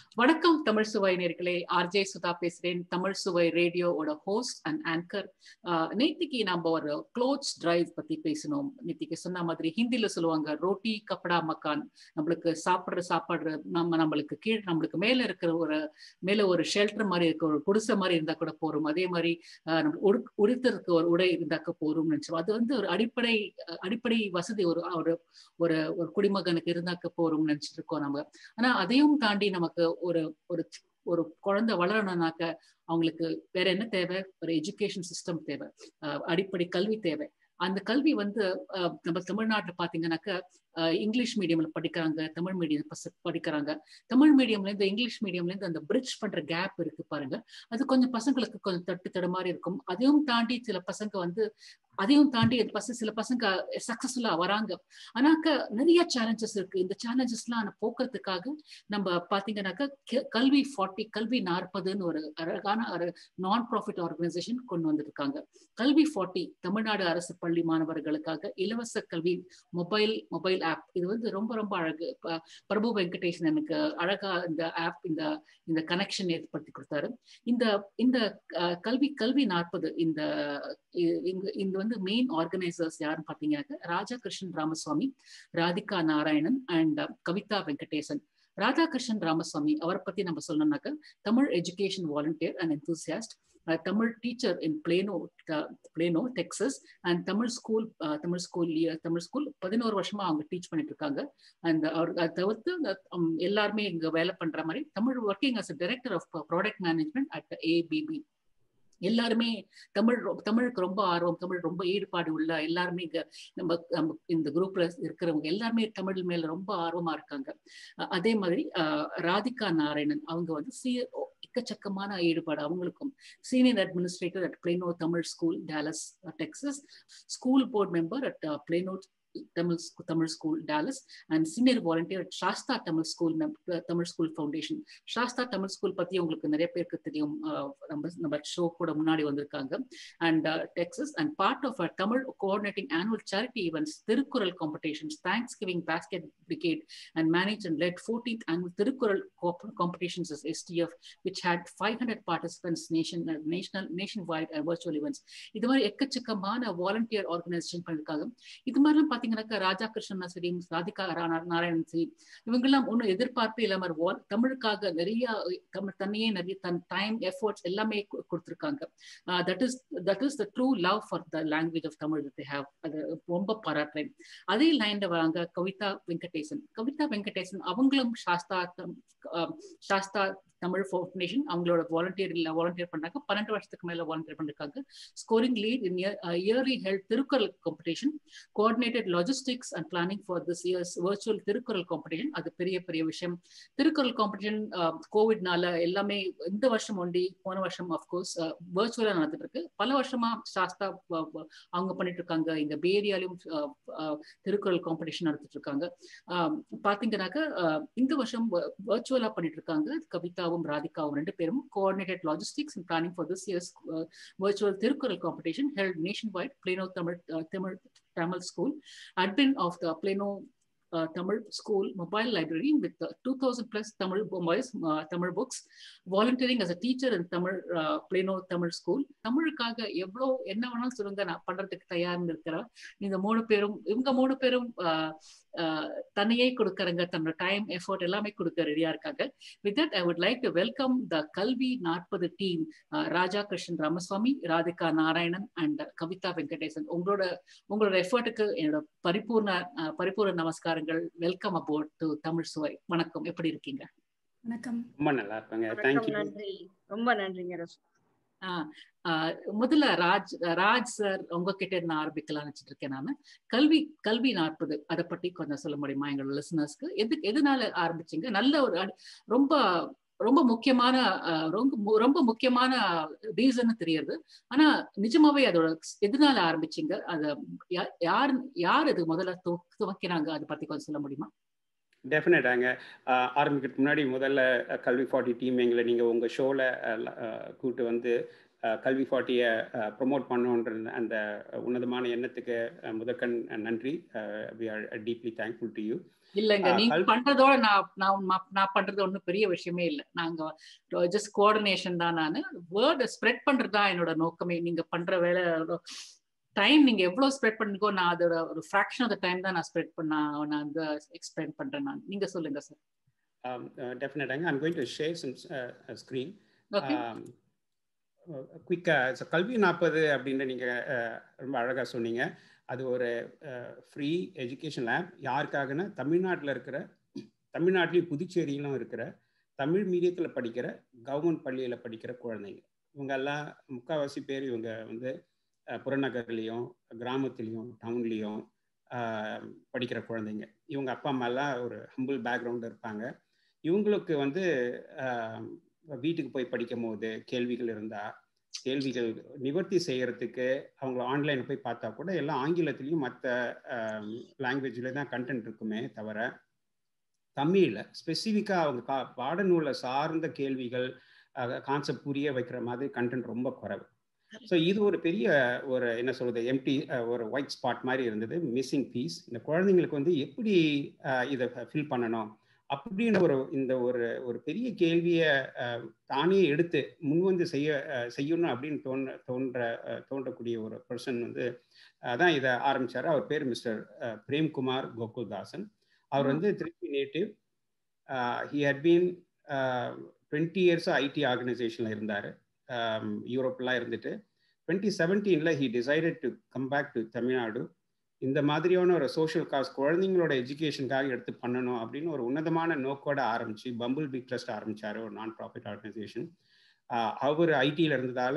வணக்கம் தமிழ் சுவை நேர்களே ஆர்ஜே சுதா பேசுறேன் தமிழ் சுவை ரேடியோவோட ஹோஸ்ட் அண்ட் ஆங்கர் நேத்திக்கு நம்ம ஒரு க்ளோத்ஸ் டிரைவ் பத்தி பேசணும் நேத்திக்கு சொன்ன மாதிரி ஹிந்தில சொல்லுவாங்க ரோட்டி கப்படா மக்கான் நம்மளுக்கு சாப்பிடுற சாப்பாடு நம்ம நம்மளுக்கு கீழ் நம்மளுக்கு மேல இருக்கிற ஒரு மேல ஒரு ஷெல்டர் மாதிரி இருக்க ஒரு குடிசை மாதிரி இருந்தா கூட போறோம் அதே மாதிரி உடுத்தருக்கு ஒரு உடை இருந்தாக்க போறோம்னு நினைச்சோம் அது வந்து ஒரு அடிப்படை அடிப்படை வசதி ஒரு ஒரு ஒரு ஒரு குடிமகனுக்கு இருந்தாக்க போறோம்னு நினைச்சிட்டு இருக்கோம் நம்ம ஆனா அதையும் தாண்டி நமக்கு ஒரு ஒரு ஒரு குழந்தை வளரணும்னாக்க அவங்களுக்கு வேற என்ன தேவை ஒரு எஜுகேஷன் சிஸ்டம் தேவை அடிப்படை கல்வி தேவை அந்த கல்வி வந்து நம்ம தமிழ்நாட்டில் பார்த்தீங்கன்னாக்க இங்கிலீஷ் மீடியம்ல படிக்கிறாங்க தமிழ் மீடியம் படிக்கிறாங்க தமிழ் மீடியம்ல இருந்து இங்கிலீஷ் மீடியம்ல இருந்து அந்த பிரிட்ஜ் பண்ற கேப் இருக்கு பாருங்க அது கொஞ்சம் பசங்களுக்கு கொஞ்சம் தட்டு தடு மாதிரி இருக்கும் அதையும் தாண்டி சில பசங்க வந்து அதையும் தாண்டி பசங்க சில பசங்க சக்சஸ்ஃபுல்லா வராங்க ஆனாக்க நிறைய சேலஞ்சஸ் இருக்கு இந்த சேலஞ்சஸ் எல்லாம் போக்குறதுக்காக நம்ம பாத்தீங்கன்னாக்க கல்வி ஃபார்ட்டி கல்வி நாற்பதுன்னு ஒரு அழகான ஒரு நான் ப்ராஃபிட் ஆர்கனைசேஷன் கொண்டு வந்திருக்காங்க கல்வி ஃபார்ட்டி தமிழ்நாடு அரசு பள்ளி மாணவர்களுக்காக இலவச கல்வி மொபைல் மொபைல் ஆப் இது வந்து ரொம்ப ரொம்ப அழகு பிரபு வெங்கடேஷன் எனக்கு அழகா இந்த ஆப் இந்த இந்த கனெக்ஷன் ஏற்படுத்தி கொடுத்தாரு இந்த இந்த கல்வி கல்வி நாற்பது இந்த இந்த வந்து மெயின் ஆர்கனைசர்ஸ் யாருன்னு பாத்தீங்கன்னாக்க ராஜா கிருஷ்ணன் ராமசுவாமி ராதிகா நாராயணன் அண்ட் கவிதா வெங்கடேசன் ராதாகிருஷ்ணன் ராமசுவாமி அவரை பத்தி நம்ம சொல்லணும்னாக்க Tamil education volunteer and enthusiast Tamil teacher in Plano Plano Texas and Tamil school Tamil school Tamil school பதினோரு வருஷமா அவங்க டீச் பண்ணிட்டு இருக்காங்க அண்ட் அவர் அதை தவிர்த்து எல்லாருமே இங்க வேலை பண்ற மாதிரி Tamil working as director of product management at ABB எல்லாருமே தமிழ் தமிழுக்கு ரொம்ப ஆர்வம் தமிழ் ரொம்ப ஈடுபாடு உள்ள எல்லாருமே இங்க நம்ம நம்ம இந்த குரூப்ல இருக்கிறவங்க எல்லாருமே தமிழ் மேல ரொம்ப ஆர்வமா இருக்காங்க அதே மாதிரி ராதிகா நாராயணன் அவங்க வந்து சி எக்கச்சக்கமான ஈடுபாடு அவங்களுக்கும் senior administrator at Plano Tamil school Dallas Texas school board member at Plano Tamil, Tamil School, Dallas, and senior volunteer at Shasta Tamil School, Tamil School Foundation. Shasta Tamil School பத்தி உங்களுக்கு நிறைய பேருக்கு தெரியும் நம்ம நம்ம ஷோ கூட முன்னாடி வந்திருக்காங்க and Texas and part of Tamil coordinating annual charity events Thirukkural competitions thanksgiving basket brigade and manage and led fourteenth annual Thirukkural competitions is STF which had five hundred participants nation national nationwide virtual events இது மாதிரி எக்கச்சக்கமான volunteer organisation பண்ணிருக்காங்க இது மாதிரிலாம் பாத்தீங்கன்னாக்கா ராஜா கிருஷ்ணன் சரி ராதிகா நாராயணன் சரி இவங்கெல்லாம் ஒன்றும் எதிர்பார்ப்பே இல்லாம தமிழுக்காக நிறைய தமிழ் தன்னையே நிறைய தன் டைம் எஃபர்ட்ஸ் எல்லாமே கொடுத்துருக்காங்க that is that is the true love for the language of Tamil they have அது ரொம்ப பாராட்டுறேன் அதே லைன்ல வராங்க கவிதா வெங்கடேசன் கவிதா வெங்கடேசன் அவங்களும் சாஸ்தா சாஸ்தா தமிழ் ஃபவுண்டேஷன் அவங்களோட வாலண்டியர் இல்லை வாலண்டியர் பண்ணாங்க பன்னெண்டு வருஷத்துக்கு மேல வாலண்டியர் பண்ணிருக்காங்க scoring lead in yearly held Thirukkural competition coordinated logistics and planning for this year's virtual Thirukkural competition அது பெரிய பெரிய விஷயம் திருக்குறள் காம்படிஷன் கோவிட்னால எல்லாமே இந்த வருஷம் ஒண்டி போன வருஷம் அஃப்கோர்ஸ் வர்ச்சுவலா நடந்துட்டு இருக்கு பல வருஷமா சாஸ்தா அவங்க பண்ணிட்டு இருக்காங்க இந்த பேரியாலையும் திருக்குறள் காம்படிஷன் நடத்திட்டு இருக்காங்க பாத்தீங்கன்னாக்க இந்த வருஷம் வர்ச்சுவலா பண்ணிட்டு இருக்காங்க கவிதா ராதிகாவும் ராதிகாவும் ரெண்டு பேரும் coordinated logistics and planning for this year's virtual Thirukkural competition held nationwide Plano Tamil Tamil Tamil school admin of the Plano uh, Tamil School Mobile Library with uh, 2000 plus Tamil boys, uh, Tamil books, volunteering as a teacher in Tamil, uh, Plano Tamil School. தமிழுக்காக எவ்வளோ என்ன வேணாலும் சொல்லுங்க நான் பண்றதுக்கு தயார்னு இருக்கிறேன் இந்த மூணு பேரும் இவங்க மூணு பேரும் தன்னையே கொடுக்கறங்க தன்னோட டைம் எஃபர்ட் எல்லாமே கொடுக்க ரெடியா இருக்காங்க with that I would like to welcome the Kalvi நாற்பது டீம் ராஜா கிருஷ்ணன் ராமசுவாமி ராதிகா நாராயணன் அண்ட் கவிதா வெங்கடேசன் உங்களோட உங்களோட எஃபர்ட்டுக்கு என்னோட பரிபூர்ண பரிபூர்ண நமஸ்காரங்கள் வெல்கம் அபோட் டு தமிழ் சுவை வணக்கம் எப்படி இருக்கீங்க வணக்கம் ரொம்ப நல்லா இருப்பாங்க தேங்க்யூ நன்றி ரொம்ப நன்றிங்க முதல்ல ராஜ் ராஜ் சார் உங்ககிட்ட இருந்து ஆரம்பிக்கலாம் நினைச்சிட்டு இருக்கேன் நான் கல்வி கல்வி நாற்பது அதை பத்தி கொஞ்சம் சொல்ல முடியுமா எங்களோட லிசனர்ஸ்க்கு எது எதனால ஆரம்பிச்சீங்க நல்ல ஒரு ரொம்ப ரொம்ப முக்கியமான ரொம்ப ரொம்ப முக்கியமான ரீசன் தெரியுது ஆனா நிஜமாவே அதோட எதனால ஆரம்பிச்சீங்க அத யார் யார் இது முதல்ல துவக்கினாங்க அதை பத்தி கொஞ்சம் சொல்ல முடியுமா டெஃபினட்டாங்க ஆரம்பிக்கிறதுக்கு முன்னாடி முதல்ல கல்வி ஃபார்ட்டி டீம் எங்களை நீங்கள் உங்கள் ஷோவில் கூப்பிட்டு வந்து கல்வி ஃபார்ட்டியை ப்ரொமோட் பண்ணுன்ற அந்த உன்னதமான எண்ணத்துக்கு முதற்கண் நன்றி we are deeply thankful to you இல்லங்க ஆ, நீங்க கல்- பண்றதோட நான் நான் ம- நான் பண்றது ஒண்ணும் பெரிய விஷயமே இல்ல நாங்க ஜஸ்ட் கோஆர்டினேஷன் தான் நானு வேர்ட் ஸ்ப்ரெட் பண்றது தான் என்னோட நோக்கமே நீங்க பண்ற வேலை டைம் நீங்க எவ்வளவு ஸ்ப்ரெட் பண்ணுங்கோ நான் அதோட ஒரு ஃபிராக்ஷன் ஆஃப் த டைம் தான் நான் ஸ்ப்ரெட் பண்ண நான் வந்து எக்ஸ்பிளைன் பண்றேன் நான் நீங்க சொல்லுங்க சார் டெஃபினட்டாங்க I'm going to share some screen okay குயிக்காக கல்வி நாற்பது அப்படின்னு நீங்கள் ரொம்ப அழகாக சொன்னீங்க அது ஒரு ஃப்ரீ எஜுகேஷன் ஆப் யாருக்காகனா தமிழ்நாட்டில் இருக்கிற தமிழ்நாட்டிலையும் புதுச்சேரியிலும் இருக்கிற தமிழ் மீடியத்தில் படிக்கிற கவர்மெண்ட் பள்ளியில் படிக்கிற குழந்தைங்க இவங்க எல்லாம் முக்கால்வாசி பேர் இவங்க வந்து அஹ், புறநகர்லேயும் கிராமத்துலேயும் டவுன்லேயும் படிக்கிற குழந்தைங்க இவங்க அப்பா அம்மாலாம் ஒரு ஹம்பிள் பேக்ரவுண்ட் இருப்பாங்க இவங்களுக்கு வந்து ஆஹ், வீட்டுக்கு போய் படிக்கும் போது கேள்விகள் இருந்தால் கேள்விகள் நிவர்த்தி செய்யறதுக்கு அவங்க ஆன்லைன் போய் பார்த்தா கூட எல்லாம் ஆங்கிலத்திலையும் மற்ற லாங்குவேஜில் தான் கண்டென்ட் இருக்குமே தவிர தமிழில் ஸ்பெசிஃபிக்காக அவங்க கா பாடநூலை சார்ந்த கேள்விகள் கான்செப்ட் புரிய வைக்கிற மாதிரி கண்டென்ட் ரொம்ப குறைவு ஸோ இது ஒரு பெரிய ஒரு என்ன சொல்றது எம்டி ஒரு ஒயிட் ஸ்பாட் மாதிரி இருந்தது மிஸ்ஸிங் பீஸ் இந்த குழந்தைங்களுக்கு வந்து எப்படி அஹ், இதை ஃபில் பண்ணணும் அப்படின்னு ஒரு இந்த ஒரு ஒரு பெரிய கேள்வியை அஹ், தானே எடுத்து முன்வந்து செய்ய அஹ், செய்யணும் அப்படின்னு தோன்ற தோன்ற அஹ், தோன்றக்கூடிய ஒரு பர்சன் வந்து அதான் இதை ஆரம்பிச்சாரு அவர் பேர் மிஸ்டர் பிரேம்குமார் கோகுல்தாசன் அவர் வந்து திருப்பி native he had been twenty இயர்ஸாக ஐடி ஆர்கனைசேஷனில் இருந்தார் யூரோப்லாம் இருந்துட்டு டுவெண்ட்டி செவன்டீனில் he decided to come back to Tamil Nadu இந்த மாதிரியான ஒரு சோஷியல் காஸ் குழந்தைங்களோட எஜுகேஷனுக்காக எடுத்து பண்ணணும் அப்படின்னு ஒரு உன்னதமான நோக்கோட ஆரம்பிச்சு பம்பிள் பி ட்ரஸ்ட் ஆரம்பிச்சாரு ஒரு நான் ப்ராஃபிட் ஆர்கனைசேஷன் அவர் ஐடியில் இருந்ததால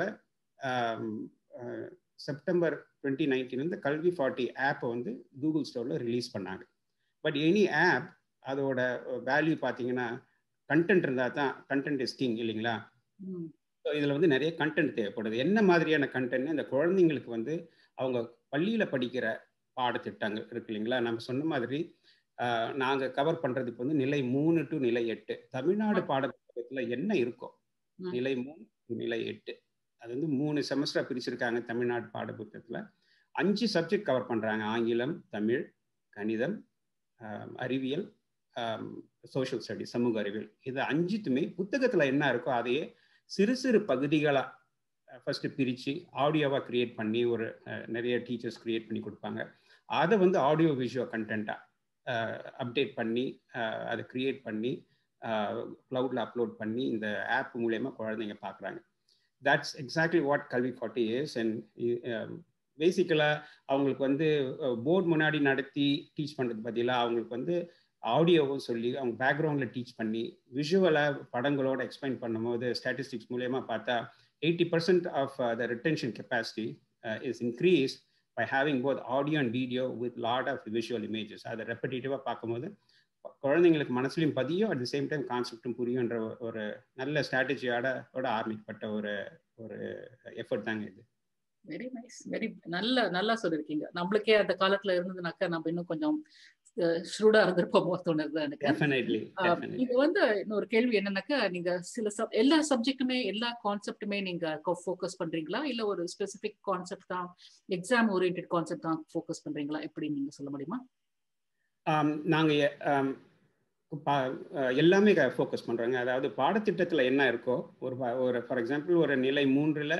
செப்டம்பர் டுவெண்ட்டி நைன்டீன்லேருந்து கல்வி ஃபார்ட்டி ஆப்பை வந்து கூகுள் ஸ்டோரில் ரிலீஸ் பண்ணாங்க பட் எனி ஆப் அதோட வேல்யூ பார்த்தீங்கன்னா கண்டென்ட் இருந்தால் தான் கண்டென்ட் இஸ் கிங் இல்லைங்களா ம் ஸோ இதில் வந்து நிறைய கண்டென்ட் தேவைப்படுது என்ன மாதிரியான கண்டென்ட் இந்த குழந்தைங்களுக்கு வந்து அவங்க பள்ளியில் படிக்கிற பாடத்திட்டங்கள் இருக்கு இல்லைங்களா நம்ம சொன்ன மாதிரி நாங்கள் கவர் பண்ணுறது இப்போ வந்து நிலை மூணு டு நிலை எட்டு தமிழ்நாடு பாடத்திட்டத்தில் என்ன இருக்கும் ம். நிலை மூணு to நிலை எட்டு அது வந்து மூணு செமஸ்டராக பிரிச்சிருக்காங்க தமிழ்நாடு பாடப்புத்தகத்தில் அஞ்சு சப்ஜெக்ட் கவர் பண்ணுறாங்க ஆங்கிலம் தமிழ் கணிதம் ஆம், அறிவியல் சோஷியல் ஸ்டடி சமூக அறிவியல் இது அஞ்சுத்துமே புத்தகத்தில் என்ன இருக்கோ அதையே சிறு சிறு பகுதிகளாக ஃபர்ஸ்ட் பிரித்து ஆடியோவாக கிரியேட் பண்ணி ஒரு அஹ், நிறைய டீச்சர்ஸ் கிரியேட் பண்ணி கொடுப்பாங்க அதை வந்து ஆடியோ விஷுவல் கண்டென்ட்டாக அப்டேட் பண்ணி அஹ், அதை கிரியேட் பண்ணி க்ளவுடில் அப்லோட் பண்ணி இந்த ஆப் மூலயமா குழந்தைங்க பார்க்குறாங்க that's exactly what Kalvi forty years and பேசிக்கலாக அவங்களுக்கு வந்து போர்டு முன்னாடி நடத்தி டீச் பண்ணுறது பதிலாக அவங்களுக்கு வந்து ஆடியோவும் சொல்லி அவங்க பேக்ரவுண்டில் டீச் பண்ணி விஷுவலாக படங்களோட எக்ஸ்பிளைன் பண்ணும்போது ஸ்டாட்டிஸ்டிக்ஸ் மூலயமா பார்த்தா eighty percent of the retention capacity is increase by having both audio and video with lot of visual images அதை ரெப்படேட்டிவாக பார்க்கும்போது குழந்தைங்களுக்கு மனசுலையும் பதியும் அட் த சேம் டைம் கான்செப்டும் புரியுன்ற ஒரு நல்ல ஸ்ட்ராட்டஜியோட ஆரம்பிக்கப்பட்ட ஒரு ஒரு எஃபர்ட் தாங்க இது வெரி நைஸ் வெரி நல்ல நல்லா சொல்லிருக்கீங்க நம்மளுக்கே அந்த காலத்துல இருந்ததுனாக்கா நம்ம இன்னும் கொஞ்சம் ஷ்ரூடா இருந்திருப்போமோ தோணுது எனக்கு டெஃபினெட்லி இது வந்து இன்னொரு கேள்வி என்னன்னாக்கா நீங்க சில சப் எல்லா சப்ஜெக்ட்டுமே எல்லா கான்செப்ட்டுமே நீங்க ஃபோக்கஸ் பண்றீங்களா இல்ல ஒரு ஸ்பெசிபிக் கான்செப்ட் தான் எக்ஸாம் ஓரியன்ட் கான்செப்ட் தான் ஃபோக்கஸ் பண்றீங்களா எப்படி நீங்க சொல்ல முடியுமா நாங்கள் எல்லாமே ஃபோக்கஸ் பண்ணுறாங்க அதாவது பாடத்திட்டத்தில் என்ன இருக்கோ ஒரு ஒரு ஃபார் எக்ஸாம்பிள் ஒரு நிலை மூன்றில்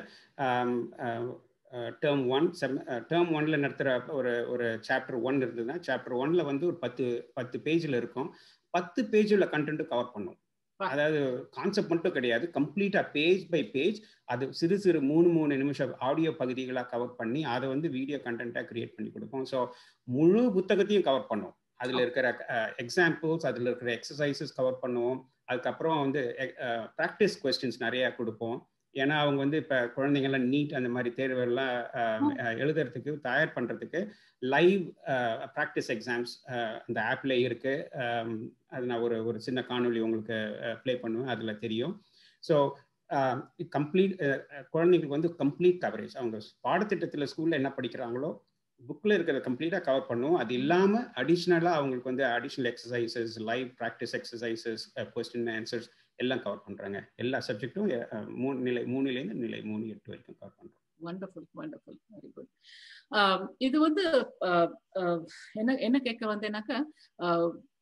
டேர்ம் ஒன் செம் டேர்ம் ஒன்ல நடத்துகிற ஒரு ஒரு சாப்டர் ஒன் இருந்ததுன்னா சாப்டர் ஒன்ல வந்து ஒரு பத்து பத்து பேஜில் இருக்கும் பத்து பேஜில் கண்டென்ட்டு கவர் பண்ணும் அதாவது கான்செப்ட் மட்டும் கிடையாது கம்ப்ளீட்டாக பேஜ் பை பேஜ் அது சிறு சிறு மூணு மூணு நிமிஷம் ஆடியோ பகுதிகளாக கவர் பண்ணி அதை வந்து வீடியோ கண்டென்ட்டாக கிரியேட் பண்ணி கொடுப்போம் ஸோ முழு புத்தகத்தையும் கவர் பண்ணுவோம் அதில் இருக்கிற எக்ஸாம்பிள்ஸ் அதில் இருக்கிற எக்ஸசைசஸ் கவர் பண்ணுவோம் அதுக்கப்புறம் வந்து ப்ராக்டிஸ் கொஸ்டின்ஸ் நிறையா கொடுப்போம் ஏன்னா அவங்க வந்து இப்போ குழந்தைங்கள்லாம் நீட் அந்த மாதிரி தேர்வுகள்லாம் எழுதுறதுக்கு தயார் பண்ணுறதுக்கு லைவ் ப்ராக்டிஸ் எக்ஸாம்ஸ் அந்த ஆப்பில் இருக்குது அது நான் ஒரு ஒரு சின்ன காணொலி உங்களுக்கு ப்ளே பண்ணுவேன் அதில் தெரியும் ஸோ கம்ப்ளீட் குழந்தைங்களுக்கு வந்து கம்ப்ளீட் கவரேஜ் அவங்க பாடத்திட்டத்தில் ஸ்கூலில் என்ன படிக்கிறாங்களோ புக்கில் இருக்கிறத கம்ப்ளீட்டாக கவர் பண்ணுவோம் அது இல்லாமல் அடிஷ்னலாக அவங்களுக்கு வந்து additional exercises live practice exercises question answers எல்லாம் கவர் பண்ணுறாங்க எல்லா சப்ஜெக்ட்டும் மூணு நிலை மூணுலேருந்து நிலை மூணு எட்டு வரைக்கும் கவர் பண்ணுறோம் வண்டர்ஃபுல் வண்டர்ஃபுல் வெரி குட் இது வந்து என்ன என்ன கேட்க வந்தேனாக்கா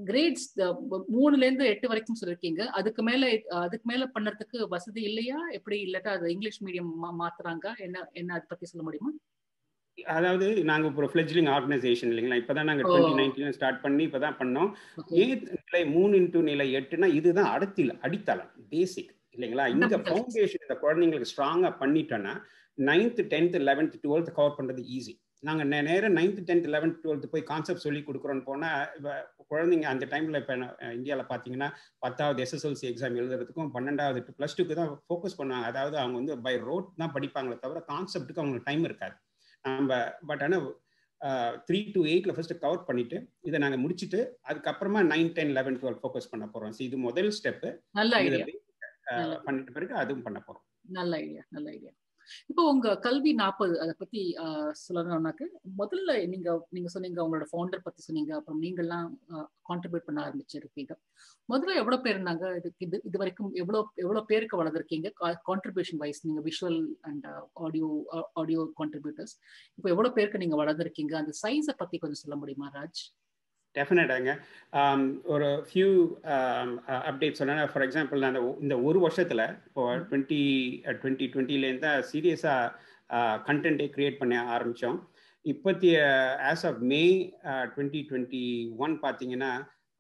கிரேட்ஸ் மூணுல இருந்து எட்டு வரைக்கும் சொல்லிருக்கீங்க அதுக்கு மேல அதுக்கு மேல பண்ணறதுக்கு வசதி இல்லையா எப்படி இல்லாட்டா அது இங்கிலீஷ் மீடியம் மாத்துறாங்க என்ன என்ன அதை பத்தி சொல்ல முடியுமா அதாவது நாங்க ஒரு ஃபிளெஜ்லிங் ஆர்கனைசேஷன் இல்லைங்களா இப்பதான் நாங்க டுவெண்ட்டி நைன்டீன் ஸ்டார்ட் பண்ணி இப்பதான் பண்ணோம் ஏன் நிலை மூணு இன்டூ நிலை எட்டுனா இதுதான் அடுத்தில் அடித்தளம் பேசிக் இல்லைங்களா இந்த ஃபவுண்டேஷன் இந்த குழந்தைங்களுக்கு ஸ்ட்ராங்கா பண்ணிட்டோன்னா ninth tenth eleventh twelfth cover பண்றது ஈஸி நாங்க நேரம் நைன்த் டென்த் லெவன்த் டுவெல்த் போய் கான்செப்ட் சொல்லி கொடுக்குறோன்னு போனா குழந்தைங்க அந்த டைம்ல இப்போ இந்தியாவில் பார்த்தீங்கன்னா பத்தாவது எஸ்எஸ்எல்சி எக்ஸாம் எழுதுறதுக்கும் பன்னெண்டாவது ப்ளஸ் டூக்கு தான் ஃபோக்கஸ் பண்ணுவாங்க அதாவது அவங்க வந்து பை ரோட் தான் படிப்பாங்களே தவிர கான்செப்ட்டுக்கு அவங்களுக்கு டைம் இருக்காது நம்ம பட் ஆனால் த்ரீ டு எயிட்ல ஃபர்ஸ்ட் கவர் பண்ணிட்டு இதை நாங்கள் முடிச்சுட்டு அதுக்கப்புறமா nine ten eleven twelve focus பண்ண போறோம் இது முதல் ஸ்டெப்பு நல்ல ஐடியா பண்ணிட்ட பிறகு அதுவும் பண்ண போறோம் நல்ல ஐடியா நல்ல ஐடியா இப்போ உங்க கல்வி நாற்பது அதை பத்தி சொல்லணும்னாக்க முதல்ல நீங்க நீங்க சொன்னீங்க உங்களோட ஃபவுண்டர் பத்தி சொன்னீங்க அப்புறம் நீங்கள்லாம் கான்ட்ரிபியூட் பண்ண ஆரம்பிச்சிருக்கீங்க முதல்ல எவ்வளவு பேர் இருந்தாங்க இதுக்கு இது இது வரைக்கும் எவ்வளவு எவ்வளவு பேருக்கு வளர்ந்துருக்கீங்க கான்ட்ரிபியூஷன் வைஸ் நீங்க visual and audio audio contributors இப்போ எவ்வளவு பேருக்கு நீங்க வளர்ந்துருக்கீங்க அந்த சைஸை பத்தி கொஞ்சம் சொல்ல முடியுமா ராஜ் டெஃபினட்டாங்க ஒரு ஃபியூ அப்டேட் சொன்னேன் ஃபார் எக்ஸாம்பிள் நான் இந்த ஒரு வருஷத்தில் இப்போ டுவெண்ட்டி டுவெண்ட்டி டுவெண்ட்டிலேருந்து தான் சீரியஸாக கண்டென்ட்டே க்ரியேட் பண்ண ஆரம்பித்தோம் இப்போத்திய as of May twenty twenty one பார்த்தீங்கன்னா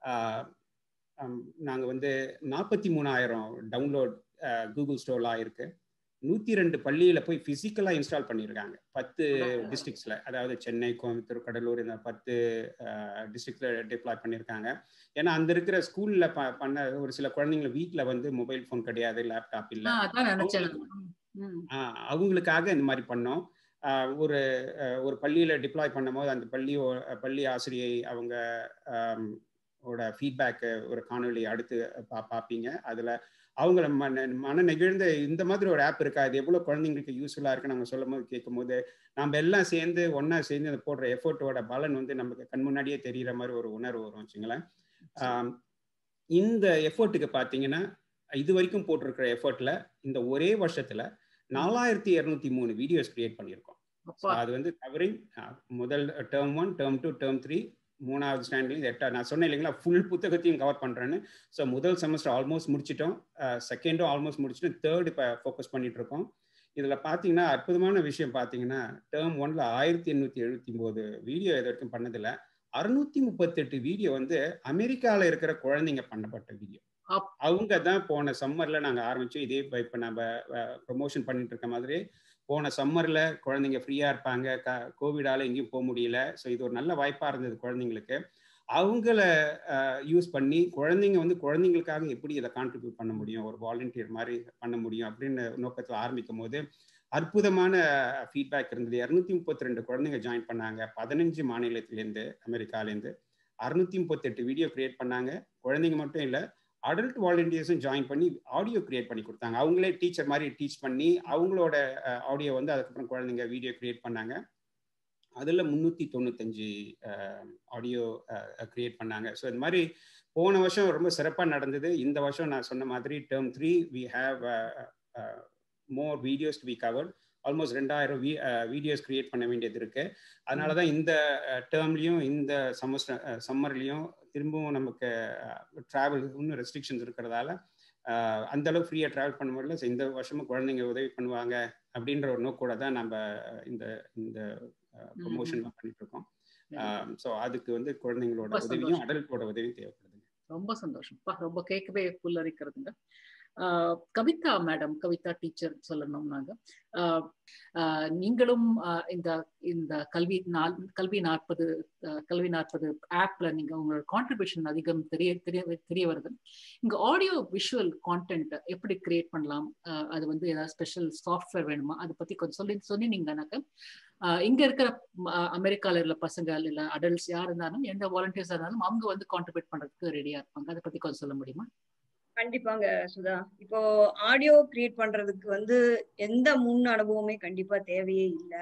நாங்கள் வந்து நாற்பத்தி மூணாயிரம் டவுன்லோட் கூகுள் ஸ்டோரில் ஆயிருக்கு நூற்றி ரெண்டு பள்ளியில் போய் ஃபிசிக்கலாக இன்ஸ்டால் பண்ணியிருக்காங்க பத்து டிஸ்ட்ரிக்ஸில் அதாவது சென்னை கோயம்புத்தூர் கடலூர் இந்த பத்து டிஸ்ட்ரிக்டில் டிப்ளாய் பண்ணியிருக்காங்க ஏன்னா அந்த இருக்கிற ஸ்கூலில் ப பண்ண ஒரு சில குழந்தைங்க வீட்டில் வந்து மொபைல் ஃபோன் கிடையாது லேப்டாப் இல்லை அவங்களுக்காக இந்த மாதிரி பண்ணோம் ஒரு ஒரு பள்ளியில் டிப்ளாய் பண்ணும்போது அந்த பள்ளியோ பள்ளி ஆசிரியை அவங்க ஓட ஃபீட்பேக்கு ஒரு காணொலி அடுத்து பா பார்ப்பீங்க அதில் அவங்கள மன மன நெகிழ்ந்த இந்த மாதிரி ஒரு ஆப் இருக்கா இது எவ்வளோ குழந்தைங்களுக்கு யூஸ்ஃபுல்லாக இருக்குன்னு அவங்க சொல்லும் போது கேட்கும் போது நம்ம எல்லாம் சேர்ந்து ஒன்றா சேர்ந்து அந்த போடுற எஃபோர்ட்டோட பலன் வந்து நமக்கு கண் முன்னாடியே தெரிகிற மாதிரி ஒரு உணர்வு வரும் வச்சுங்களேன் இந்த எஃபோர்ட்டுக்கு பார்த்தீங்கன்னா இது வரைக்கும் போட்டிருக்கிற எஃபோர்ட்டில் இந்த ஒரே வருஷத்தில் நாலாயிரத்தி இரநூத்தி மூணு வீடியோஸ் கிரியேட் பண்ணியிருக்கோம் அது வந்து கவரிங் முதல் term one term two term three மூணாவது ஸ்டாண்ட்லேருந்து எட்டா நான் சொன்னேன் இல்லைங்களா ஃபுல் புத்தகத்தையும் கவர் பண்ணுறேன்னு ஸோ முதல் செமஸ்டர் ஆல்மோஸ்ட் முடிச்சிட்டோம் செகண்டும் ஆல்மோஸ்ட் முடிச்சுட்டு தேர்ட் இப்போ ஃபோக்கஸ் பண்ணிட்டு இருக்கோம் இதில் பார்த்தீங்கன்னா அற்புதமான விஷயம் பார்த்தீங்கன்னா டேர்ம் ஒன்ல ஆயிரத்தி எண்ணூற்றி எழுபத்தி ஒம்பது வீடியோ இது வரைக்கும் பண்ணதில்ல அறுநூத்தி முப்பத்தெட்டு வீடியோ வந்து அமெரிக்காவில் இருக்கிற குழந்தைங்க பண்ணப்பட்ட வீடியோ அவங்க தான் போன சம்மர்ல நாங்கள் ஆரம்பிச்சோம் இதே இப்போ நம்ம ப்ரொமோஷன் பண்ணிட்டு இருக்க மாதிரி போன சம்மரில் குழந்தைங்க ஃப்ரீயாக இருப்பாங்க க கோவிடால் எங்கேயும் போக முடியல ஸோ இது ஒரு நல்ல வாய்ப்பாக இருந்தது குழந்தைங்களுக்கு அவங்கள யூஸ் பண்ணி குழந்தைங்க வந்து குழந்தைங்களுக்காக எப்படி இதை கான்ட்ரிபியூட் பண்ண முடியும் ஒரு வாலண்டியர் மாதிரி பண்ண முடியும் அப்படின்னு நோக்கத்தில் ஆரம்பிக்கும் போது அற்புதமான ஃபீட்பேக் இருந்தது இரநூத்தி முப்பத்தி ரெண்டு குழந்தைங்க ஜாயின் பண்ணாங்க பதினஞ்சு மாநிலத்திலேருந்து அமெரிக்காலேருந்து அறுநூத்தி முப்பத்தெட்டு வீடியோ கிரியேட் பண்ணாங்க குழந்தைங்க மட்டும் இல்லை அடல்ட் வாலண்டியர்ஸும் ஜாயின் பண்ணி ஆடியோ கிரியேட் பண்ணி கொடுத்தாங்க அவங்களே டீச்சர் மாதிரி டீச் பண்ணி அவங்களோட ஆடியோ வந்து அதுக்கப்புறம் குழந்தைங்க வீடியோ கிரியேட் பண்ணாங்க அதில் முந்நூற்றி தொண்ணூத்தஞ்சு ஆடியோ கிரியேட் பண்ணாங்க ஸோ இந்த மாதிரி போன வருஷம் ரொம்ப சிறப்பாக நடந்தது இந்த வருஷம் நான் சொன்ன மாதிரி term three we have more videos to be covered almost ரெண்டாயிரம் வீ வீடியோஸ் கிரியேட் பண்ண வேண்டியது இருக்கு அதனால தான் இந்த டேர்ம்லையும் இந்த செமஸ்டர் சம்மர்லையும் திரும்பவும் நமக்கு ட்ராவல் இன்னும் ரெஸ்ட்ரிக்ஷன்ஸ் இருக்கிறதால அந்த அளவுக்கு ஃப்ரீயாக ட்ராவல் பண்ண முடியல இந்த வருஷமும் குழந்தைங்க உதவி பண்ணுவாங்க அப்படின்ற ஒரு நோக்கோட தான் நம்ம இந்த இந்த ப்ரொமோஷன்லாம் பண்ணிட்டு இருக்கோம் ஸோ அதுக்கு வந்து குழந்தைங்களோட உதவியும் அடல்ட்டோட உதவியும் தேவைப்படுதுங்க ரொம்ப சந்தோஷம் ரொம்ப கேட்கவே புல்லரிக்கிறதுங்க கவிதா மேடம் கவிதா டீச்சர் சொல்லணும் நாங்க நீங்களும் இந்த இந்த கல்வி நாள் கல்வி நாற்பது கல்வி நாற்பது ஆப்ல நீங்க உங்களோட கான்ட்ரிபியூஷன் அதிகம் தெரிய தெரிய தெரிய வருது இங்க ஆடியோ விஷுவல் கான்டென்ட் எப்படி கிரியேட் பண்ணலாம் அது வந்து ஏதாவது ஸ்பெஷல் சாஃப்ட்வேர் வேணுமா அதை பத்தி கொஞ்சம் சொல்லி சொன்னீங்கன்னாக்க இங்க இருக்கிற அமெரிக்கால உள்ள பசங்க இல்ல அடல்ட்ஸ் யார் இருந்தாலும் எந்த வாலண்டியர்ஸ் இருந்தாலும் அவங்க வந்து கான்ட்ரிபியூட் பண்றதுக்கு ரெடியா இருப்பாங்க அதை பத்தி கொஞ்சம் சொல்ல முடியுமா கண்டிப்பாங்க சுதா இப்போ ஆடியோ கிரியேட் பண்றதுக்கு வந்து எந்த முன் அனுபவமே கண்டிப்பா தேவையே இல்லை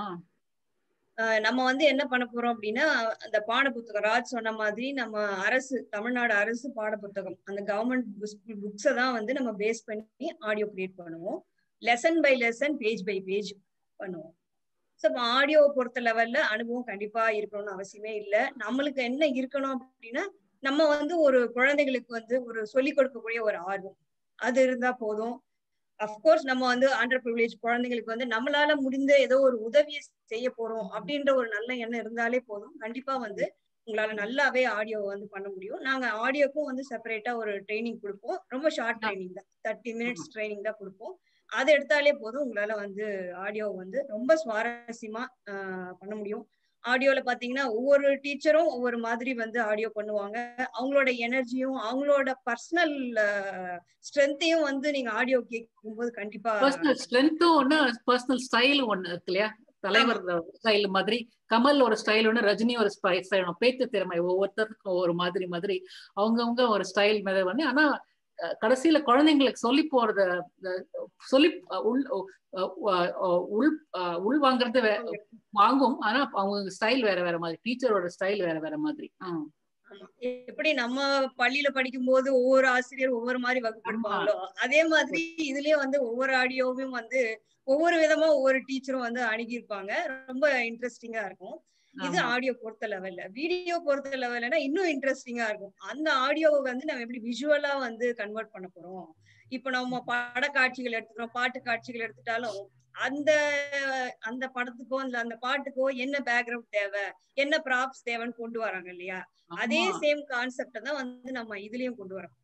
நம்ம வந்து என்ன பண்ண போறோம் அப்படின்னா அந்த பாட புத்தகம் ராஜ் சொன்ன மாதிரி நம்ம அரசு தமிழ்நாடு அரசு பாட புத்தகம் அந்த கவர்மெண்ட் புக்ஸை தான் வந்து நம்ம பேஸ் பண்ணி ஆடியோ கிரியேட் பண்ணுவோம் lesson by lesson page by page பண்ணுவோம் ஸோ இப்போ ஆடியோ பொறுத்த லெவல்ல அனுபவம் கண்டிப்பா இருக்கணும்னு அவசியமே இல்லை நம்மளுக்கு என்ன இருக்கணும் அப்படின்னா நம்ம வந்து ஒரு குழந்தைகளுக்கு வந்து ஒரு சொல்லிக் கொடுக்கக்கூடிய ஒரு ஆர்வம் அது இருந்தா போதும் அஃப்கோர்ஸ் நம்ம வந்து அண்டர் ப்ரிவிலேஜ் குழந்தைங்களுக்கு வந்து நம்மளால முடிந்த ஏதோ ஒரு உதவியை செய்ய போறோம் அப்படின்ற ஒரு நல்ல எண்ணம் இருந்தாலே போதும் கண்டிப்பா வந்து உங்களால நல்லாவே ஆடியோ வந்து பண்ண முடியும் நாங்க ஆடியோக்கும் வந்து செப்பரேட்டா ஒரு ட்ரைனிங் கொடுப்போம் ரொம்ப ஷார்ட் ட்ரைனிங் தான் தேர்ட்டி மினிட்ஸ் ட்ரைனிங் தான் கொடுப்போம் அதை எடுத்தாலே போதும் உங்களால வந்து ஆடியோ வந்து ரொம்ப சுவாரஸ்யமா பண்ண முடியும் ஆடியோல பாத்தீங்கன்னா ஒவ்வொரு டீச்சரும் ஒவ்வொரு மாதிரி வந்து ஆடியோ பண்ணுவாங்க அவங்களோட எனர்ஜியும் அவங்களோட பர்சனல் ஸ்ட்ரென்த்தையும் வந்து நீங்க ஆடியோ கேட்கும்போது கண்டிப்பா பர்சனல் ஸ்ட்ரென்த்தும் ஒண்ணு பர்சனல் ஸ்டைலும் ஒண்ணு இருக்கு இல்லையா தலைவர் ஸ்டைல் மாதிரி கமல் ஒரு ஸ்டைல் ஒன்று ரஜினி ஒரு ஸ்டைல் பேச்சு திறமை ஒவ்வொருத்தருக்கும் ஒவ்வொரு மாதிரி மாதிரி அவங்கவுங்க ஒரு ஸ்டைல் மேல வந்து ஆனா கடைசியில குழந்தைங்களுக்கு சொல்லி போறத சொல்லி உள் உள் உள் வாங்குறது வாங்கும் ஆனா அவங்க ஸ்டைல் வேற வேற மாதிரி டீச்சரோட ஸ்டைல் வேற வேற மாதிரி எப்படி நம்ம பள்ளியில படிக்கும் போது ஒவ்வொரு ஆசிரியர் ஒவ்வொரு மாதிரி வகுப்படுப்பாங்களோ அதே மாதிரி இதுலயே வந்து ஒவ்வொரு ஆடியோவும் வந்து ஒவ்வொரு விதமா ஒவ்வொரு டீச்சரும் வந்து அணுகியிருப்பாங்க ரொம்ப இன்ட்ரெஸ்டிங்கா இருக்கும் இது ஆடியோ பொறுத்த லெவல்ல வீடியோ பொறுத்த லெவல்னா இன்னும் இன்ட்ரெஸ்டிங்கா இருக்கும் அந்த ஆடியோவை வந்து நம்ம எப்படி விஷுவலா வந்து கன்வெர்ட் பண்ண போறோம் இப்ப நம்ம பட காட்சிகள் எடுத்துக்கிறோம் பாட்டு காட்சிகள் எடுத்துட்டாலும் அந்த அந்த படத்துக்கோ இல்ல அந்த பாட்டுக்கோ என்ன பேக்ரவுண்ட் தேவை என்ன ப்ராப்ஸ் தேவைன்னு கொண்டு வராங்க இல்லையா அதே சேம் கான்செப்ட தான் வந்து நம்ம இதுலயும் கொண்டு வரோம்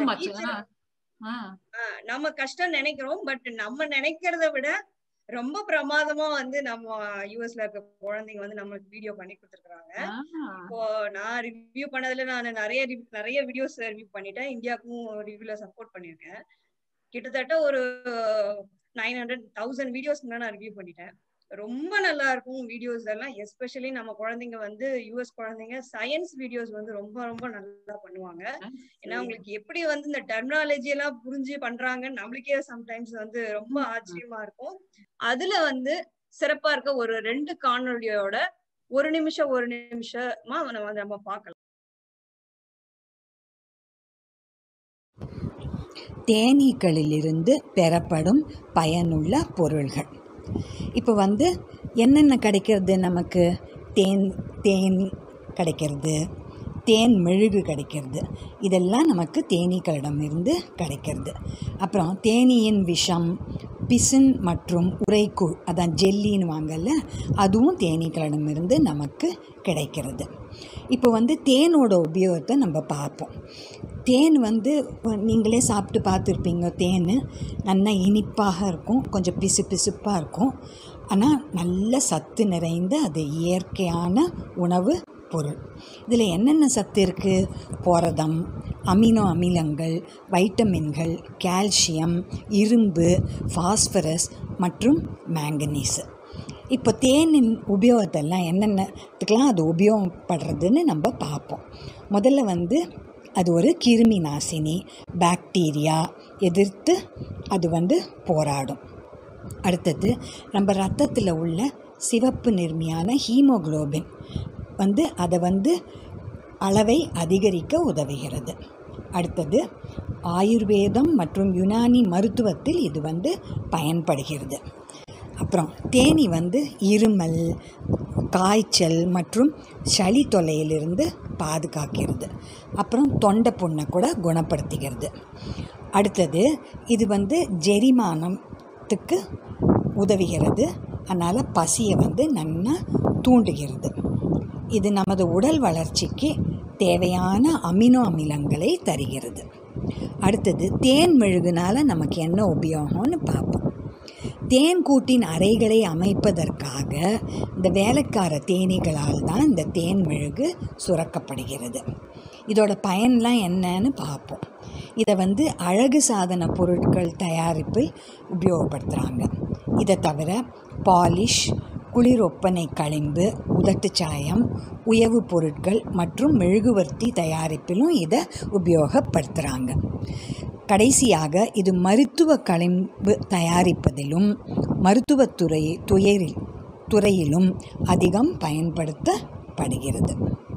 நம்ம கஷ்டம் நினைக்கிறோம் பட் நம்ம நினைக்கிறத விட ரொம்ப பிரமாதமா வந்து நம்ம யூஎஸ்ல இருக்க குழந்தைங்க வந்து நம்மளுக்கு வீடியோ பண்ணி கொடுத்துருக்காங்க இப்போ நான் ரிவ்யூ பண்ணதுல நான் நிறைய நிறைய வீடியோஸ் ரிவ்யூ பண்ணிட்டேன் இந்தியாவுக்கும் ரிவ்யூல சப்போர்ட் பண்ணிருக்கேன் கிட்டத்தட்ட ஒரு நைன் ஹண்ட்ரட் தௌசண்ட் வீடியோஸ்க்கு நான் ரிவ்யூ பண்ணிட்டேன் ரொம்ப நல்லா இருக்கும் வீடியோஸ் எல்லாம் எஸ்பெஷலி நம்ம குழந்தைங்க வந்து யூஎஸ் குழந்தைங்க சயின்ஸ் வீடியோஸ் வந்து ரொம்ப ரொம்ப நல்லா பண்ணுவாங்க ஏன்னா அவங்களுக்கு எப்படி வந்து இந்த டெர்மினாலஜி எல்லாம் புரிஞ்சு பண்றாங்கன்னு நம்மளுக்கே சம்டைம்ஸ் வந்து ரொம்ப ஆச்சரியமா இருக்கும் அதுல வந்து சிறப்பா இருக்க ஒரு ரெண்டு காணொலியோட ஒரு நிமிஷம் ஒரு நிமிஷமா நம்ம நம்ம பார்க்கலாம் தேனீக்களிலிருந்து பெறப்படும் பயனுள்ள பொருள்கள் இப்போ வந்து என்னென்ன கிடைக்கிறது நமக்கு தேன் தேன் கிடைக்கிறது தேன் மெழுகு கிடைக்கிறது இதெல்லாம் நமக்கு தேனீக்களிடமிருந்து கிடைக்கிறது அப்புறம் தேனீயின் விஷம் பிசின் மற்றும் உரைக்குள் அதான் ஜெல்லின்னு வாங்கல அதுவும் தேனீக்களிடமிருந்து நமக்கு கிடைக்கிறது இப்போ வந்து தேனோட உபயோகத்தை நம்ம பார்ப்போம் தேன் வந்து நீங்களே சாப்பிட்டு பார்த்துருப்பீங்க தேன் நல்லா இனிப்பாக இருக்கும் கொஞ்சம் பிசு பிசுப்பாக இருக்கும் ஆனால் நல்ல சத்து நிறைந்த அது இயற்கையான உணவு பொருள் இதில் என்னென்ன சத்து இருக்குது புரதம் அமினோ அமிலங்கள் வைட்டமின்கள் கால்சியம் இரும்பு ஃபாஸ்பரஸ் மற்றும் மேங்கனீஸு இப்போ தேனின் உபயோகத்தெல்லாம் என்னென்னத்துக்கெலாம் அது உபயோகப்படுறதுன்னு நம்ம பார்ப்போம் முதல்ல வந்து அது ஒரு கிருமி நாசினி பாக்டீரியா எதிர்த்து அது வந்து போராடும் அடுத்தது நம்ம ரத்தத்தில் உள்ள சிவப்பு நிறமியான ஹீமோகுளோபின் வந்து அதை வந்து அளவை அதிகரிக்க உதவுகிறது அடுத்தது ஆயுர்வேதம் மற்றும் யுனானி மருத்துவத்தில் இது வந்து பயன்படுகிறது அப்புறம் தேனி வந்து இருமல் காய்ச்சல் மற்றும் சளி தொல்லையிலிருந்து பாதுகாக்கிறது அப்புறம் தொண்டை புண்ணை கூட குணப்படுத்துகிறது அடுத்தது இது வந்து ஜெரிமானத்துக்கு உதவுகிறது அதனால் பசியை வந்து நல்லா தூண்டுகிறது இது நமது உடல் வளர்ச்சிக்கு தேவையான அமினோ அமிலங்களை தருகிறது அடுத்தது தேன் மெழுகுனால நமக்கு என்ன உபயோகம்னு பார்ப்போம் தேன் கூட்டின் அறைகளை அமைப்பதற்காக இந்த வேலைக்கார தேனீகளால் தான் இந்த தேன் மெழுகு சுரக்கப்படுகிறது இதோட பயன்லாம் என்னன்னு பார்ப்போம் இதை வந்து அழகு சாதன பொருட்கள் தயாரிப்பில் உபயோகப்படுத்துகிறாங்க இதை தவிர பாலிஷ் குளிர் ஒப்பனை களிம்பு உதட்டு சாயம் உயவு பொருட்கள் மற்றும் மெழுகுவர்த்தி தயாரிப்பிலும் இதை உபயோகப்படுத்துகிறாங்க கடைசியாக இது மருத்துவ களிம்பு தயாரிப்பதிலும் மருத்துவத்துறை துயரில் துறையிலும் அதிகம் பயன்படுத்தப்படுகிறது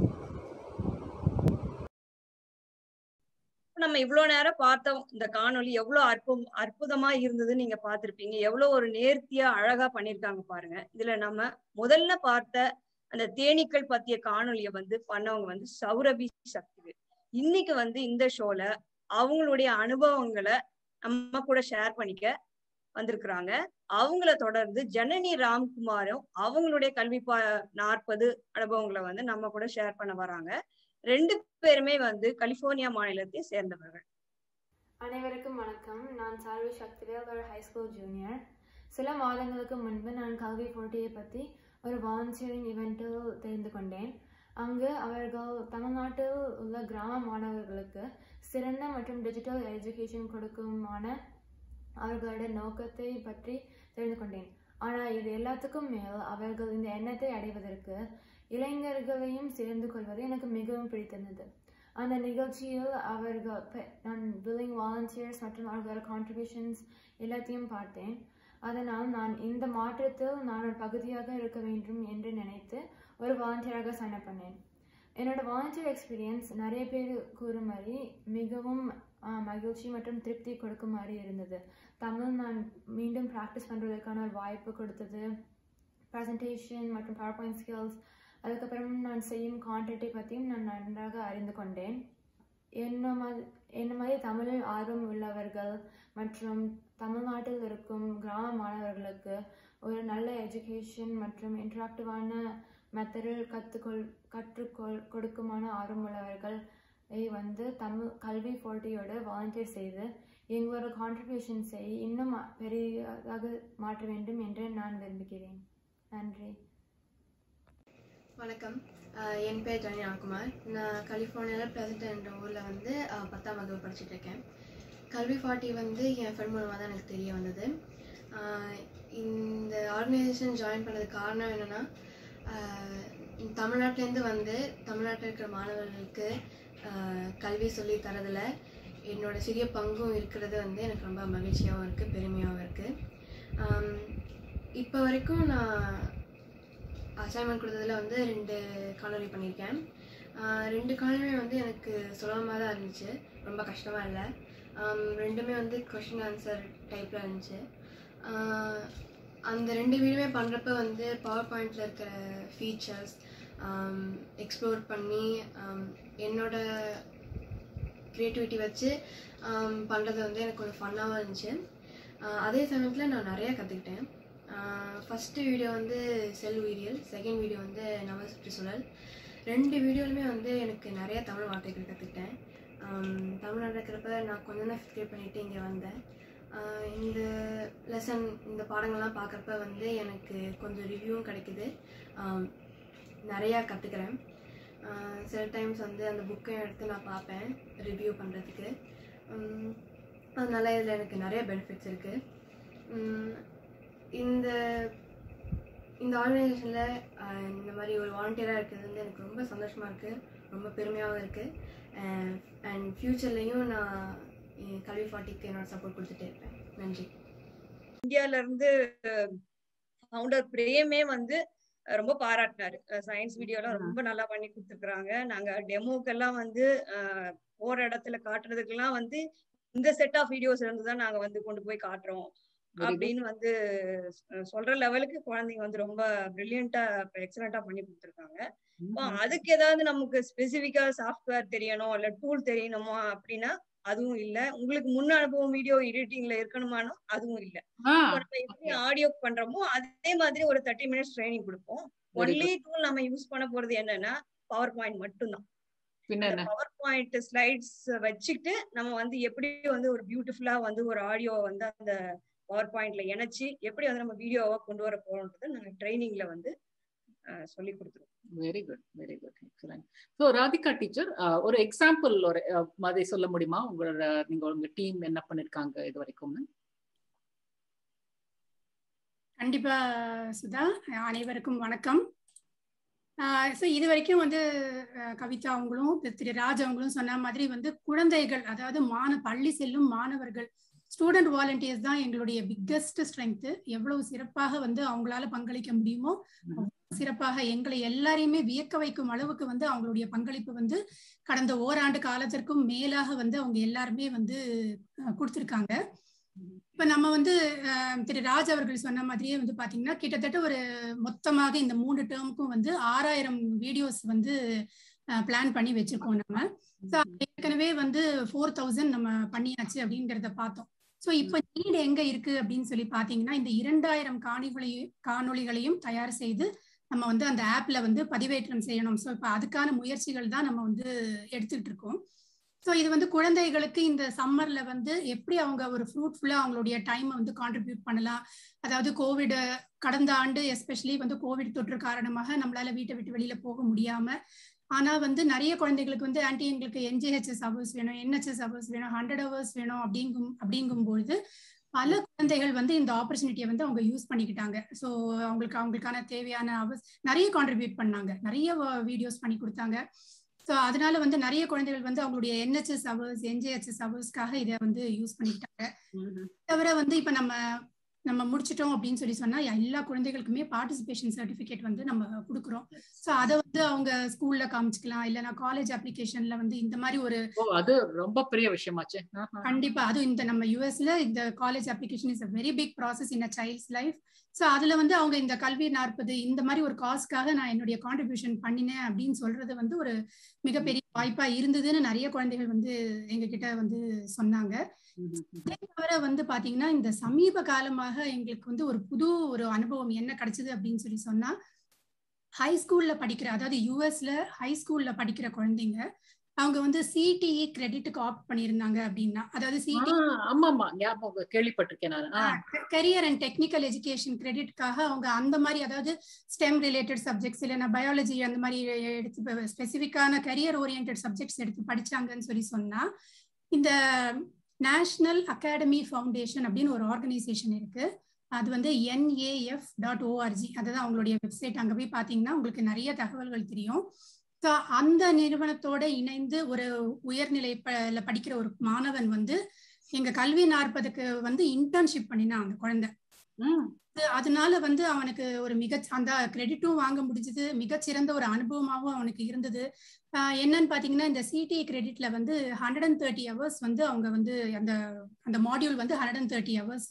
நம்ம இவ்வளவு நேரம் பார்த்தோம் இந்த காணொலி எவ்வளவு அற்புதம் அற்புதமா இருந்ததுன்னு நீங்க பார்த்திருப்பீங்க எவ்வளவு ஒரு நேர்த்தியா அழகா பண்ணிருக்காங்க பாருங்க இதுல நம்ம முதல்ல பார்த்த அந்த தேனீக்கள் பத்திய காணொலிய வந்து பண்ணவங்க வந்து சௌரபி சக்திவேல் இன்னைக்கு வந்து இந்த ஷோல அவங்களுடைய அனுபவங்களை நம்ம கூட ஷேர் பண்ணிக்க வந்திருக்கிறாங்க அவங்கள தொடர்ந்து ஜனனி ராம்குமாரும் அவங்களுடைய கல்வி பா நாற்பது அனுபவங்களை வந்து நம்ம கூட ஷேர் பண்ண வராங்க ரெண்டு பேருமே வந்து கலிபோர்னியா மாநிலத்தை சேர்ந்தவர்கள் அனைவருக்கும் வணக்கம் நான் சால்வி சக்திவேல் ஒரு ஹைஸ்கூல் ஜூனியர் சில மாதங்களுக்கு முன்பு நான் கல்வி போட்டியை பற்றி ஒரு வாலண்டியரிங் இவெண்ட்டில் தெரிந்து கொண்டேன் அங்கு அவர்கள் தமிழ்நாட்டில் உள்ள கிராம மாணவர்களுக்கு சிறந்த மற்றும் டிஜிட்டல் எஜுகேஷன் கொடுக்குமான அவர்களுடைய நோக்கத்தை பற்றி தெரிந்து கொண்டேன் ஆனால் இது எல்லாத்துக்கும் மேல் அவர்கள் இந்த எண்ணத்தை அடைவதற்கு இளைஞர்களையும் சேர்ந்து கொள்வது எனக்கு மிகவும் பிடித்திருந்தது அந்த நிகழ்ச்சியில் அவர்கள் நான் வில்லிங் வாலண்டியர்ஸ் மற்றும் அவர்களோட கான்ட்ரிபியூஷன்ஸ் எல்லாத்தையும் பார்த்தேன் அதனால் நான் இந்த மாற்றத்தில் நான் ஒரு பகுதியாக இருக்க வேண்டும் என்று நினைத்து ஒரு வாலண்டியராக சைன் அப் பண்ணேன் என்னோட வாலண்டியர் எக்ஸ்பீரியன்ஸ் நிறைய பேர் கூறுமாதிரி மிகவும் மகிழ்ச்சி மற்றும் திருப்தி கொடுக்குமாறு இருந்தது தமிழ் நான் மீண்டும் ப்ராக்டிஸ் பண்ணுறதுக்கான ஒரு வாய்ப்பு கொடுத்தது ப்ரெசன்டேஷன் மற்றும் பவர் பாயிண்ட் ஸ்கில்ஸ் அதுக்கப்புறம் நான் செய்யும் கான்டென்ட்டை பற்றியும் நான் நன்றாக அறிந்து கொண்டேன் என்ன மாதிரி என்ன மாதிரி தமிழில் ஆர்வம் உள்ளவர்கள் மற்றும் தமிழ்நாட்டில் இருக்கும் கிராம மாணவர்களுக்கு ஒரு நல்ல எஜுகேஷன் மற்றும் இன்ட்ராக்டிவான மெத்தடில் கற்றுக்கொள் கற்றுக்கொள் கொடுக்குமான ஆர்வம் உள்ளவர்கள் வந்து தமிழ் கல்வி போட்டியோட வாலண்டியர் செய்து எங்களோட கான்ட்ரிபியூஷன்ஸை இன்னும் பெரியதாக மாற்ற வேண்டும் என்று நான் விரும்புகிறேன் நன்றி வணக்கம் என் பேர் ஜனி ராம்குமார் நான் கலிஃபோர்னியாவில் ப்ரெசண்ட் என்ற ஊரில் வந்து பத்தாம் வகுப்பு படிச்சுட்டு இருக்கேன் கல்வி ஃபார்ட்டி வந்து என் ஃப்ரெண்ட் மூலமாக தான் எனக்கு தெரிய வந்தது இந்த ஆர்கனைசேஷன் ஜாயின் பண்ணதுக்கு காரணம் என்னென்னா தமிழ்நாட்டிலேருந்து வந்து தமிழ்நாட்டில் இருக்கிற மாணவர்களுக்கு கல்வி சொல்லி தரதில் என்னோட சிறிய பங்கும் இருக்கிறது வந்து எனக்கு ரொம்ப மகிழ்ச்சியாகவும் இருக்குது பெருமையாகவும் இருக்குது இப்போ வரைக்கும் நான் அசைன்மெண்ட் கொடுத்ததில் வந்து ரெண்டு காணொலி பண்ணியிருக்கேன் ரெண்டு காணொலியுமே வந்து எனக்கு சுலபமாக தான் இருந்துச்சு ரொம்ப கஷ்டமாக இல்லை ரெண்டுமே வந்து கொஷின் ஆன்சர் டைப்பில் இருந்துச்சு அந்த ரெண்டு வீடியோமே பண்ணுறப்ப வந்து பவர் பாயிண்டில் இருக்கிற ஃபீச்சர்ஸ் எக்ஸ்ப்ளோர் பண்ணி என்னோட க்ரியேட்டிவிட்டி வச்சு பண்ணுறது வந்து எனக்கு கொஞ்சம் ஃபன்னாகவும் இருந்துச்சு அதே சமயத்தில் நான் நிறையா கற்றுக்கிட்டேன் ஃபஸ்ட்டு வீடியோ வந்து செல் உயிரியல் செகண்ட் வீடியோ வந்து நவ சுற்றுச்சூழல் ரெண்டு வீடியோலுமே வந்து எனக்கு நிறைய தமிழ் வார்த்தைகள் கற்றுக்கிட்டேன் தமிழ் நடக்கிறப்ப நான் கொஞ்சம் தான் ஃபிஃப்த் பண்ணிவிட்டு இங்கே வந்தேன் இந்த லெசன் இந்த பாடங்கள்லாம் பார்க்குறப்ப வந்து எனக்கு கொஞ்சம் ரிவ்யூவும் கிடைக்குது நிறையா கற்றுக்கிறேன் சில டைம்ஸ் வந்து அந்த புக்கை எடுத்து நான் பார்ப்பேன் ரிவ்யூ பண்ணுறதுக்கு அதனால் இதில் எனக்கு நிறைய பெனிஃபிட்ஸ் இருக்குது இந்த இந்த ஆர்கனைசேஷனில் இந்த மாதிரி ஒரு வாலண்டியராக இருக்கிறது வந்து எனக்கு ரொம்ப சந்தோஷமாக இருக்குது ரொம்ப பெருமையாகவும் இருக்குது அண்ட் ஃப்யூச்சர்லேயும் நான் கல்வி ஃபார்ட்டிக்கு என்னோட சப்போர்ட் கொடுத்துட்டே இருப்பேன் நன்றி இந்தியால இருந்து ஃபவுண்டர் பிரேமே வந்து ரொம்ப பாராட்டினாரு சயின்ஸ் வீடியோலாம் ரொம்ப நல்லா பண்ணி கொடுத்துருக்குறாங்க நாங்க டெமோக்கெல்லாம் வந்து போற இடத்துல காட்டுறதுக்கெல்லாம் வந்து இந்த செட் ஆஃப் வீடியோஸ் இருந்து தான் நாங்க வந்து கொண்டு போய் காட்டுறோம் அப்படின்னு வந்து சொல்ற லெவலுக்கு குழந்தைங்க வந்து ரொம்ப பிரில்லியண்டா எக்ஸலண்டா பண்ணி கொடுத்துருக்காங்க அதுக்கு ஏதாவது நமக்கு ஸ்பெசிபிக்கா சாஃப்ட்வேர் தெரியணும் இல்ல டூல் தெரியணுமா அப்படின்னா அதுவும் இல்ல உங்களுக்கு முன் அனுபவம் வீடியோ எடிட்டிங்ல இருக்கணுமானோ அதுவும் இல்ல நம்ம எப்படி ஆடியோ பண்றோமோ அதே மாதிரி ஒரு தேர்ட்டி மினிட்ஸ் ட்ரைனிங் கொடுப்போம் ஒன்லி டூல் நம்ம யூஸ் பண்ண போறது என்னன்னா பவர் பாயிண்ட் மட்டும்தான் பவர் பாயிண்ட் ஸ்லைட்ஸ் வச்சுட்டு நம்ம வந்து எப்படி வந்து ஒரு பியூட்டிஃபுல்லா வந்து ஒரு ஆடியோ வந்து அந்த பவர் பாயிண்ட்ல இணைச்சு எப்படி வந்து நம்ம வீடியோவா கொண்டு வர போறோம்ன்றது நாங்க ட்ரைனிங்ல வந்து சொல்லி கொடுத்துருவோம் very good very good excellent so Radhika teacher ஒரு எக்ஸாம்பிள் ஒரு மாதிரி சொல்ல முடியுமா உங்களோட நீங்க உங்க டீம் என்ன பண்ணிருக்காங்க இது வரைக்கும்னு கண்டிப்பா சுதா அனைவருக்கும் வணக்கம் ஸோ இது வரைக்கும் வந்து கவிதா அவங்களும் திரு ராஜ் அவங்களும் சொன்ன மாதிரி வந்து குழந்தைகள் அதாவது மாண பள்ளி செல்லும் மாணவர்கள் ஸ்டூடெண்ட் வாலண்டியர்ஸ் தான் எங்களுடைய பிக்கஸ்ட் ஸ்ட்ரென்த் எவ்வளவு சிறப்பாக வந்து அவங்களால பங்களிக்க முடியுமோ சிறப்பாக எங்களை எல்லாரையுமே வியக்க வைக்கும் அளவுக்கு வந்து அவங்களுடைய பங்களிப்பு வந்து கடந்த ஓராண்டு காலத்திற்கும் மேலாக வந்து அவங்க எல்லாருமே வந்து கொடுத்துருக்காங்க இப்ப நம்ம வந்து திரு ராஜ் அவர்கள் சொன்ன மாதிரியே வந்து பாத்தீங்கன்னா கிட்டத்தட்ட ஒரு மொத்தமாக இந்த மூணு டேர்முக்கும் வந்து ஆறாயிரம் வீடியோஸ் வந்து பிளான் பண்ணி வச்சிருக்கோம் நம்ம ஸோ ஏற்கனவே வந்து ஃபோர் தௌசண்ட் நம்ம பண்ணியாச்சு அப்படிங்கிறத பார்த்தோம் ஸோ இப்போ நீட் எங்க இருக்கு அப்படின்னு சொல்லி பாத்தீங்கன்னா இந்த இரண்டாயிரம் காணொலிகளையும் காணொலிகளையும் தயார் செய்து நம்ம வந்து அந்த ஆப்ல வந்து பதிவேற்றம் செய்யணும் ஸோ இப்போ அதுக்கான முயற்சிகள் தான் நம்ம வந்து எடுத்துக்கிட்டு இருக்கோம் ஸோ இது வந்து குழந்தைகளுக்கு இந்த சம்மர்ல வந்து எப்படி அவங்க ஒரு ஃப்ரூட்ஃபுல்லா அவங்களுடைய டைமை வந்து கான்ட்ரிபியூட் பண்ணலாம் அதாவது கோவிட் கடந்த ஆண்டு எஸ்பெஷலி வந்து கோவிட் தொற்று காரணமாக நம்மளால வீட்டை விட்டு வெளியில போக முடியாம ஆனா வந்து நிறைய குழந்தைகளுக்கு வந்து ஆன்டி எங்களுக்கு என்ஜிஹெச்எஸ் ஹவர்ஸ் வேணும் என்ஹெச்எஸ் ஹவர்ஸ் வேணும் ஹண்ட்ரட் ஹவர்ஸ் வேணும் அப்படிங்கும் அப்படிங்கும்பொழுது பல குழந்தைகள் வந்து இந்த ஆப்பர்ச்சுனிட்டியை வந்து அவங்க யூஸ் பண்ணிக்கிட்டாங்க ஸோ அவங்களுக்கு அவங்களுக்கான தேவையான அவர்ஸ் நிறைய கான்ட்ரிபியூட் பண்ணாங்க நிறைய வீடியோஸ் பண்ணி கொடுத்தாங்க ஸோ அதனால வந்து நிறைய குழந்தைகள் வந்து அவங்களுடைய என்ஹெச்எஸ் ஹவர்ஸ் என்ஜிஹெச்எஸ் ஹவர்ஸ்க்காக இதை வந்து யூஸ் பண்ணிக்கிட்டாங்க தவிர வந்து இப்போ நம்ம நம்ம முடிச்சிட்டோம் அப்படின்னு சொல்லி சொன்னா எல்லா குழந்தைகளுக்குமே பார்ட்டிசிபேஷன் சர்டிபிகேட் வந்து நம்ம கொடுக்குறோம் ஸோ அதை வந்து அவங்க ஸ்கூல்ல காமிச்சுக்கலாம் இல்லைன்னா காலேஜ் அப்ளிகேஷன்ல வந்து இந்த மாதிரி ஒரு அது ரொம்ப பெரிய விஷயமாச்சு கண்டிப்பா அதுவும் இந்த நம்ம யூஎஸ்ல இந்த college application is a very big process in a child's life so அதுல வந்து அவங்க இந்த கல்வி நாற்பது இந்த மாதிரி ஒரு காஸ்க்காக நான் என்னுடைய கான்ட்ரிபியூஷன் பண்ணினேன் அப்படின்னு சொல்றது வந்து ஒரு மிகப்பெரிய வாய்ப்பா இருந்ததுன்னு நிறைய குழந்தைகள் வந்து எங்க கிட்ட வந்து சொன்னாங்க அதே தவிர வந்து பாத்தீங்கன்னா இந்த சமீப காலமாக எங்களுக்கு வந்து ஒரு புது ஒரு அனுபவம் என்ன கிடைச்சது அப்படின்னு சொல்லி சொன்னா ஹை ஸ்கூல்ல படிக்கிற அதாவது யூஎஸ்ல ஹை ஸ்கூல்ல படிக்கிற குழந்தைங்க அவங்க வந்து சிடிஇ கிரெடிட்டுக்கு ஆப்ட் பண்ணியிருந்தாங்க அப்படின்னா அதாவது சிடி ஆமா ஆமா ஞாபகம் கேள்விப்பட்டிருக்கேன் நான் கரியர் அண்ட் டெக்னிக்கல் எஜுகேஷன் கிரெடிட்காக அவங்க அந்த மாதிரி அதாவது ஸ்டெம் ரிலேட்டட் சப்ஜெக்ட்ஸ் இல்லைன்னா பயாலஜி அந்த மாதிரி எடுத்து ஸ்பெசிஃபிக்கான கரியர் ஓரியன்ட் சப்ஜெக்ட்ஸ் எடுத்து படிச்சாங்கன்னு சொல்லி சொன்னா இந்த நேஷனல் அகாடமி ஃபவுண்டேஷன் அப்படின்னு ஒரு ஆர்கனைசேஷன் இருக்கு அது வந்து என்ஏஎஃப் டாட் ஓஆர்ஜி அதுதான் அவங்களுடைய வெப்சைட் அங்கே போய் பார்த்தீங்கன்னா உங்களுக்கு நிறைய தகவல்கள் தெரியும் ஸோ அந்த நிறுவனத்தோட இணைந்து ஒரு உயர்நிலை படிக்கிற ஒரு மாணவன் வந்து எங்க கல்வி நாற்பதுக்கு வந்து இன்டர்ன்ஷிப் பண்ணினான் அந்த குழந்தை அதனால வந்து அவனுக்கு ஒரு மிக அந்த கிரெடிட்டும் வாங்க முடிஞ்சது மிகச்சிறந்த ஒரு அனுபவமாகவும் அவனுக்கு இருந்தது என்னன்னு பாத்தீங்கன்னா இந்த சிடி கிரெடிட்ல வந்து ஹண்ட்ரட் அண்ட் தேர்ட்டி ஹவர்ஸ் வந்து அவங்க வந்து அந்த அந்த மாடியூல் வந்து hundred and thirty hours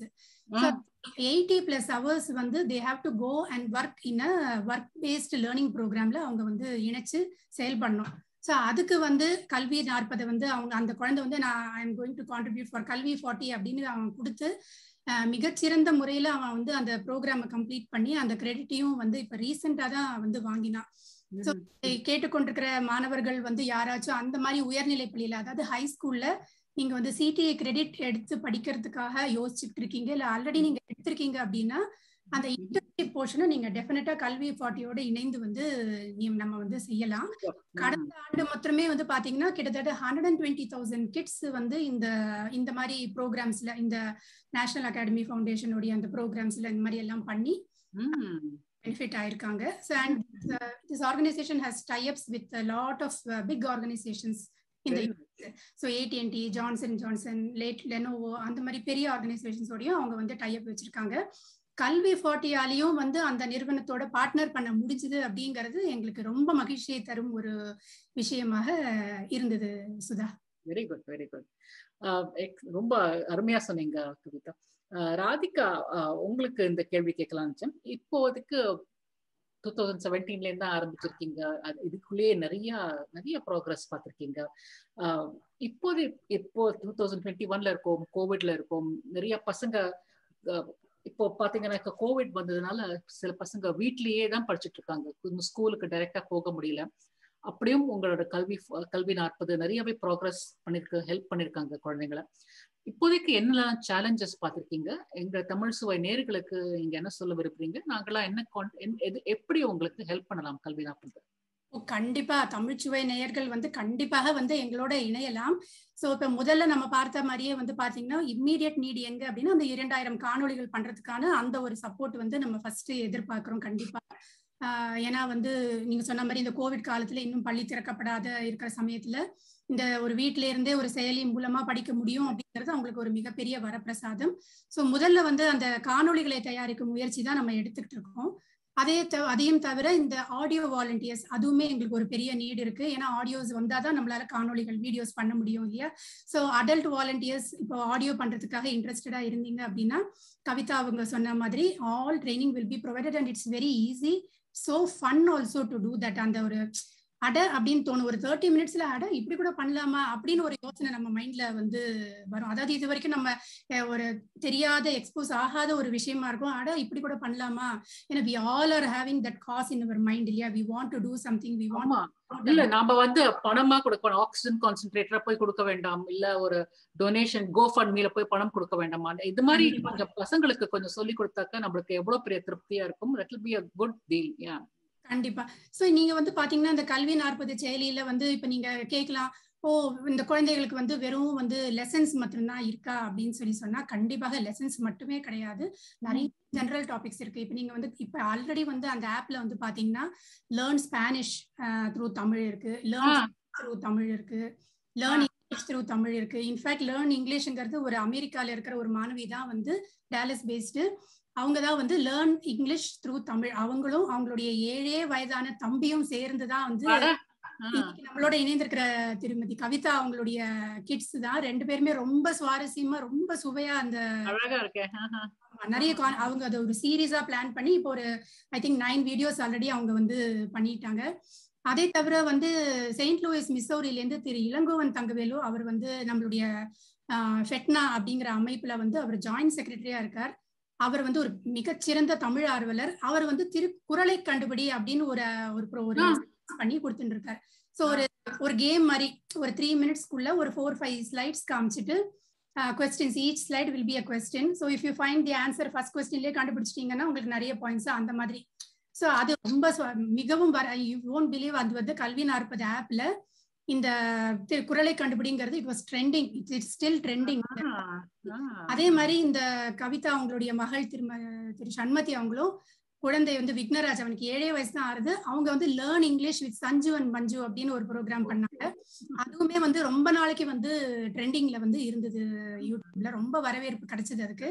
eighty plus hours வந்து they have to go and work in a work based learning ப்ரோக்ராம்ல அவங்க வந்து இணைச்சு செயல்படணும் ஸோ அதுக்கு வந்து கல்வி நாற்பதை வந்து அவங்க அந்த குழந்தை வந்து நான் I am going to contribute for Kalvi forty அப்படின்னு அவன் கொடுத்து மிகச்சிறந்த முறையில அவன் வந்து அந்த ப்ரோக்ராமை கம்ப்ளீட் பண்ணி அந்த கிரெடிட்டையும் வந்து இப்ப ரீசெண்டா தான் வந்து வாங்கினான் ஸோ கேட்டுக்கொண்டிருக்கிற மாணவர்கள் வந்து யாராச்சும் அந்த மாதிரி உயர்நிலை பள்ளியில அதாவது ஹை ஸ்கூல்ல நீங்க வந்து சிடிஏ கிரெடிட் எடுத்து படிக்கிறதுக்காக யோசிச்சுட்டு இருக்கீங்க இல்ல ஆல்ரெடி நீங்க எடுத்திருக்கீங்க அப்படின்னா அந்த இன்டர்ன்ஷிப் போர்ஷனை நீங்க டெஃபினட்டா கல்வி ஃபார்ட்டியோட இணைந்து வந்து நம்ம வந்து செய்யலாம் கடந்த ஆண்டு மொத்தமே வந்து பாத்தீங்கன்னா கிட்டத்தட்ட hundred and twenty thousand kids வந்து இந்த இந்த மாதிரி ப்ரோக்ராம்ஸ்ல இந்த நேஷனல் அகாடமி ஃபவுண்டேஷனுடைய அந்த ப்ரோக்ராம்ஸ்ல இந்த மாதிரி எல்லாம் பண்ணி பெனிஃபிட் ஆயிருக்காங்க so and this organisation has tie-ups with lot of big organisations இந்த ஸோ ஏடிஎன்டி ஜான்சன் ஜான்சன் லேட் லெனோவோ அந்த மாதிரி பெரிய ஆர்கனைசேஷன்ஸோடையும் அவங்க வந்து டைப் வச்சிருக்காங்க கல்வி ஃபார்ட்டியாலையும் வந்து அந்த நிறுவனத்தோட பார்ட்னர் பண்ண முடிஞ்சது அப்படிங்கிறது எங்களுக்கு ரொம்ப மகிழ்ச்சியை தரும் ஒரு விஷயமாக இருந்தது Sudha very good very good ரொம்ப அருமையா சொன்னீங்க கவிதா ராதிகா உங்களுக்கு இந்த கேள்வி கேட்கலாம் இப்போதைக்கு டூ தௌசண்ட் செவன்டீன்ல இருந்து ஆரம்பிச்சிருக்கீங்க இதுக்குள்ளேயே நிறைய நிறைய ப்ரோக்ரஸ் பார்த்துருக்கீங்க இப்போது இப்போ டூ தௌசண்ட் டுவெண்ட்டி ஒன்ல இருக்கோம் கோவிட்ல இருக்கோம் நிறைய பசங்க இப்போ பாத்தீங்கன்னா கோவிட் வந்ததுனால சில பசங்க வீட்லயே தான் படிச்சுட்டு இருக்காங்க ஸ்கூலுக்கு டைரக்டா போக முடியல அப்படியும் உங்களோட கல்வி கல்வி நாற்பது நிறையவே ப்ராக்ரஸ் பண்ணிருக்க ஹெல்ப் பண்ணிருக்காங்க குழந்தைங்களை இப்போதைக்கு என்னெல்லாம் சேலஞ்சஸ் பார்த்துருக்கீங்க எங்க தமிழ் சுவை நேர்களுக்கு நீங்க என்ன சொல்ல விரும்புறீங்க நாங்களாம் என்ன எப்படி உங்களுக்கு ஹெல்ப் பண்ணலாம் கல்வி நாற்பது கண்டிப்பா தமிழ்ச்சுவை நேயர்கள் வந்து கண்டிப்பாக வந்து எங்களோட இணையலாம் சோ இப்ப முதல்ல நம்ம பார்த்த மாதிரியே வந்து பாத்தீங்கன்னா இம்மீடியட் நீட் எங்க அப்படின்னா அந்த இரண்டாயிரம் காணொலிகள் பண்றதுக்கான அந்த ஒரு சப்போர்ட் வந்து நம்ம ஃபர்ஸ்ட் எதிர்பார்க்கிறோம் கண்டிப்பா ஏன்னா வந்து நீங்க சொன்ன மாதிரி இந்த கோவிட் காலத்துல இன்னும் பள்ளி திறக்கப்படாத இருக்கிற சமயத்துல இந்த ஒரு வீட்டில இருந்தே ஒரு செயலி மூலமா படிக்க முடியும் அப்படிங்கிறது அவங்களுக்கு ஒரு மிகப்பெரிய வரப்பிரசாதம் ஸோ முதல்ல வந்து அந்த காணொலிகளை தயாரிக்கும் முயற்சி தான் நம்ம எடுத்துக்கிட்டு இருக்கோம் அதே அதையும் தவிர இந்த ஆடியோ வாலண்டியர்ஸ் அதுவுமே எங்களுக்கு ஒரு பெரிய நீட் இருக்கு ஏன்னா ஆடியோஸ் வந்தாதான் நம்மளால காணொலிகள் வீடியோஸ் பண்ண முடியும் இல்லையா ஸோ அடல்ட் வாலண்டியர்ஸ் இப்போ ஆடியோ பண்றதுக்காக இன்ட்ரெஸ்டடா இருந்தீங்க அப்படின்னா கவிதா அவங்க சொன்ன மாதிரி all training will be provided and it's very easy so fun also to do that அந்த ஒரு அட அப்படின்னு தோணும் ஒரு தேர்ட்டி மினிட்ஸ்ல அட இப்படி கூட பண்ணலாமா அப்படின்னு ஒரு யோசனை நம்ம மைண்ட்ல வந்து வரும் அதாவது இது வரைக்கும் நம்ம ஒரு தெரியாத எக்ஸ்போஸ் ஆகாத ஒரு விஷயமா இருக்கும் அட இப்படி கூட பண்ணலாமா ஏன்னா we all are having that cause in our mind இல்லையா we want to do something we want இல்ல நாம வந்து பணமா கொடுக்கணும் ஆக்சிஜன் கான்சென்ட்ரேட்டரா போய் கொடுக்க வேண்டாம் இல்ல ஒரு டொனேஷன் கோ ஃபண்ட் மீல போய் பணம் கொடுக்க வேண்டாமா இது மாதிரி கொஞ்சம் பசங்களுக்கு கொஞ்சம் சொல்லி கொடுத்தாக்க நம்மளுக்கு எவ்வளவு பெரிய திருப்தியா இருக்கும் that will be a good deal ya கண்டிப்பா சோ நீங்க வந்து பாத்தீங்கன்னா இந்த கல்வி நாற்பது செயலியில வந்து இப்ப நீங்க கேட்கலாம் ஓ இந்த குழந்தைகளுக்கு வந்து வெறும் வந்து லெசன்ஸ் மட்டும்தான் இருக்கா அப்படின்னு சொல்லி சொன்னா கண்டிப்பாக லெசன்ஸ் மட்டுமே கிடையாது நிறைய ஜெனரல் டாபிக்ஸ் இருக்கு இப்ப நீங்க வந்து இப்ப ஆல்ரெடி வந்து அந்த ஆப்ல வந்து பாத்தீங்கன்னா லேர்ன் ஸ்பானிஷ் த்ரூ தமிழ் இருக்கு லேர்ன் த்ரூ தமிழ் இருக்கு லேர்ன் இங்கிலீஷ் த்ரூ தமிழ் இருக்கு இன்ஃபேக்ட் லேர்ன் இங்கிலீஷ்ங்கிறது ஒரு அமெரிக்கால இருக்கிற ஒரு மாணவி தான் வந்து டேலஸ் பேஸ்டு அவங்க தான் வந்து லேர்ன் இங்கிலீஷ் த்ரூ தமிழ் அவங்களும் அவங்களுடைய ஏழே வயதான தம்பியும் சேர்ந்து தான் வந்து நம்மளோட இணைந்திருக்கிற திருமதி கவிதா அவங்களுடைய கிட்ஸ் தான் ரெண்டு பேருமே ரொம்ப சுவாரஸ்யமா ரொம்ப சுவையா அந்த அழகா இருக்கேன் நிறைய அவங்க அதை ஒரு சீரீஸா பிளான் பண்ணி இப்போ ஒரு I think nine videos already அவங்க வந்து பண்ணிட்டாங்க அதே தவிர வந்து செயின்ட் லூயிஸ் மிசோரியிலேருந்து திரு இளங்கோவன் தங்கவேலு அவர் வந்து நம்மளுடைய ஃபெட்னா அப்படிங்கிற அமைப்புல வந்து அவர் ஜாயிண்ட் செக்ரட்டரியா இருக்கார் அவர் வந்து ஒரு மிகச்சிறந்த தமிழ் ஆர்வலர் அவர் வந்து திரு குரலை கண்டுபிடி அப்படின்னு ஒரு ஒரு பண்ணி கொடுத்துட்டு இருக்காரு ஸோ ஒரு ஒரு கேம் மாதிரி ஒரு த்ரீ மினிட்ஸ்க்குள்ள ஒரு ஃபோர் ஃபைவ் ஸ்லைட்ஸ் காமிச்சிட்டு questions each slide will be a question so if you find the answer first கொஸ்டின்லேயே கண்டுபிடிச்சிட்டீங்கன்னா உங்களுக்கு நிறைய பாயிண்ட்ஸ் அந்த மாதிரி ஸோ அது ரொம்ப மிகவும் வர யூ ஓன்ட் பிலீவ் அது வந்து கல்வி நாற்பது ஆப்ல இந்த குரலை கண்டுபிடிங்கிறது it was trending it's still trending அதே மாதிரி இந்த கவிதா அவங்களுடைய மகள் திரும திரு சண்மதி அவங்களும் குழந்தை வந்து விக்னராஜ் அவனுக்கு ஏழே வயசு தான் ஆறுது அவங்க வந்து learn English with Sanju and Manju அப்படின்னு ஒரு ப்ரோக்ராம் பண்ணாங்க அதுவுமே வந்து ரொம்ப நாளைக்கு வந்து ட்ரெண்டிங்ல வந்து இருந்தது யூடியூப்ல ரொம்ப வரவேற்பு கிடைச்சது அதுக்கு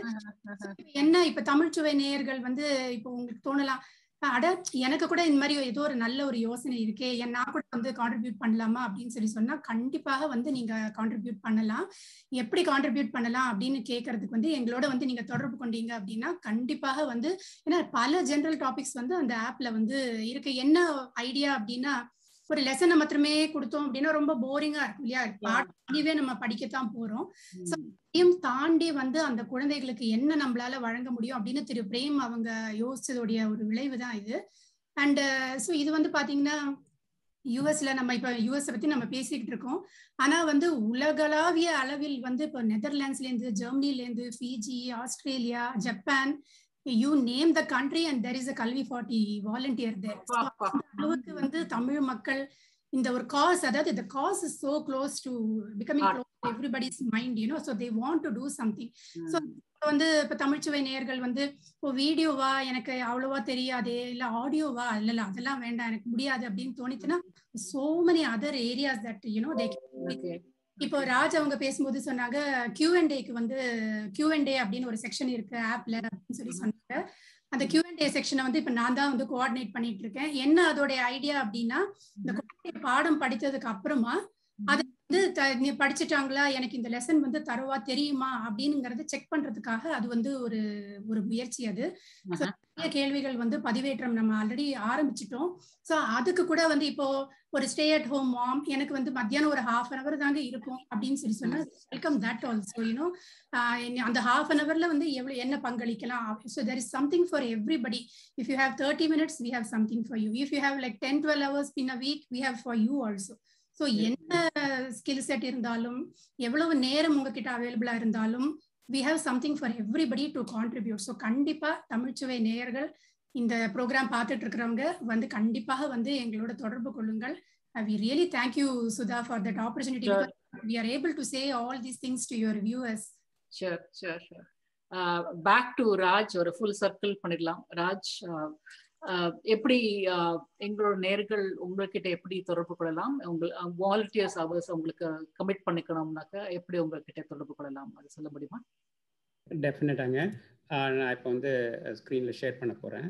என்ன இப்ப தமிழ்ச்சுவை நேயர்கள் வந்து இப்போ உங்களுக்கு தோணலாம் அட எனக்கு கூட இந்த மாதிரி ஏதோ ஒரு நல்ல ஒரு யோசனை இருக்கே நான் கூட வந்து கான்ட்ரிபியூட் பண்ணலாமா அப்படின்னு சொல்லி சொன்னா கண்டிப்பாக வந்து நீங்க கான்ட்ரிபியூட் பண்ணலாம் எப்படி கான்ட்ரிபியூட் பண்ணலாம் அப்படின்னு கேட்கறதுக்கு வந்து எங்களோட வந்து நீங்க தொடர்பு கொண்டீங்க அப்படின்னா கண்டிப்பாக வந்து ஏன்னா பல ஜென்ரல் டாபிக்ஸ் வந்து அந்த ஆப்ல வந்து இருக்கு என்ன ஐடியா அப்படின்னா ஒரு லெசனை மாத்திரமே கொடுத்தோம் அப்படின்னா ரொம்ப போரிங்கா இருக்கும் இல்லையா பாட்டிவே நம்ம படிக்கத்தான் போறோம் அதையும் தாண்டி வந்து அந்த குழந்தைகளுக்கு என்ன நம்மளால வழங்க முடியும் அப்படின்னு திரு பிரேம் அவங்க யோசிச்சதுடைய ஒரு விளைவு தான் இது அண்ட் ஸோ இது வந்து பாத்தீங்கன்னா யூஎஸ்ல நம்ம இப்ப யூஎஸ் பத்தி நம்ம பேசிக்கிட்டு இருக்கோம் ஆனா வந்து உலகளாவிய அளவில் வந்து இப்போ நெதர்லாண்ட்ஸ்ல இருந்து ஜெர்மனில இருந்து Fiji Australia Japan you name the country and there is a Kalvi forty volunteer தேர் அளவுக்கு வந்து தமிழ் மக்கள் இந்த ஒரு காஸ் அதாவது இந்த cause is so close to becoming close everybody's mind you know so they want to do something so வந்து இப்ப தமிழ்ச்சுவை நேர்கள் வந்து இப்போ வீடியோவா எனக்கு அவ்வளவா தெரியாதே இல்ல ஆடியோவா இல்ல இல்ல அதெல்லாம் வேண்டாம் எனக்கு முடியாது அப்படின்னு தோணிச்சுன்னா so many other areas that you know they இப்போ ராஜ் அவங்க பேசும்போது சொன்னாங்க கியூ அண்ட் ஏக்கு வந்து கியூ அண்ட் ஏ அப்படின்னு ஒரு செக்ஷன் இருக்கு ஆப்ல அப்படின்னு சொல்லி சொன்னாங்க அந்த கியூ அண்ட் ஏ செக்ஷனை வந்து இப்ப நான் தான் வந்து கோஆர்டினேட் பண்ணிட்டு இருக்கேன் என்ன அதோட ஐடியா அப்படின்னா இந்த பாடம் படித்ததுக்கு அப்புறமா அது வந்து படிச்சுட்டாங்களா எனக்கு இந்த லெசன் வந்து தரவா தெரியுமா அப்படிங்கிறத செக் பண்றதுக்காக அது வந்து ஒரு ஒரு முயற்சி அது நிறைய கேள்விகள் வந்து பதிவேற்றம் நம்ம ஆல்ரெடி ஆரம்பிச்சிட்டோம் ஸோ அதுக்கு கூட வந்து இப்போ ஒரு ஸ்டே அட் ஹோம் மாம் எனக்கு வந்து மத்தியானம் ஒரு ஹாஃப் அன் அவர் தாங்க இருக்கும் அப்படின்னு சொல்லி சொன்னா வெல்கம் தட் ஆல்சோ யூனோ அந்த ஹாஃப் அன் அவர்ல வந்து எவ்வளவு என்ன பங்களிக்கலாம் so there is something for everybody if you have thirty minutes we have something for you if you have like ten twelve hours in a week we have for you also so என்ன skill set இருந்தாலும் எவ்வளவு நேரம் உங்ககிட்ட அவைலபிளா இருந்தாலும் we have something for everybody to contribute so கண்டிப்பா தமிழ்ச்சுவை நேயர்கள் இந்த ப்ரோக்ராம் பார்த்துட்டு இருக்கிறவங்க வந்து கண்டிப்பாக வந்து எங்களோட தொடர்பு கொள்ளுங்கள் we really thank you Sudha for that opportunity we are able to say all these things to your viewers sure sure sure back to Raj ஒரு ஃபுல் சர்க்கிள் பண்ணிடலாம் ராஜ் எப்படி எங்களோட நேர்கள் உங்ககிட்ட எப்படி தொடர்பு கொள்ளலாம் உங்கள் வாலண்டியர்ஸ் அவர்ஸ் உங்களுக்கு கமிட் பண்ணிக்கணும்னாக்கா எப்படி உங்ககிட்ட தொடர்பு கொள்ளலாம் அது சொல்ல முடியுமா டெஃபினட்டாங்க நான் இப்போ வந்து ஸ்க்ரீனில் ஷேர் பண்ண போகிறேன்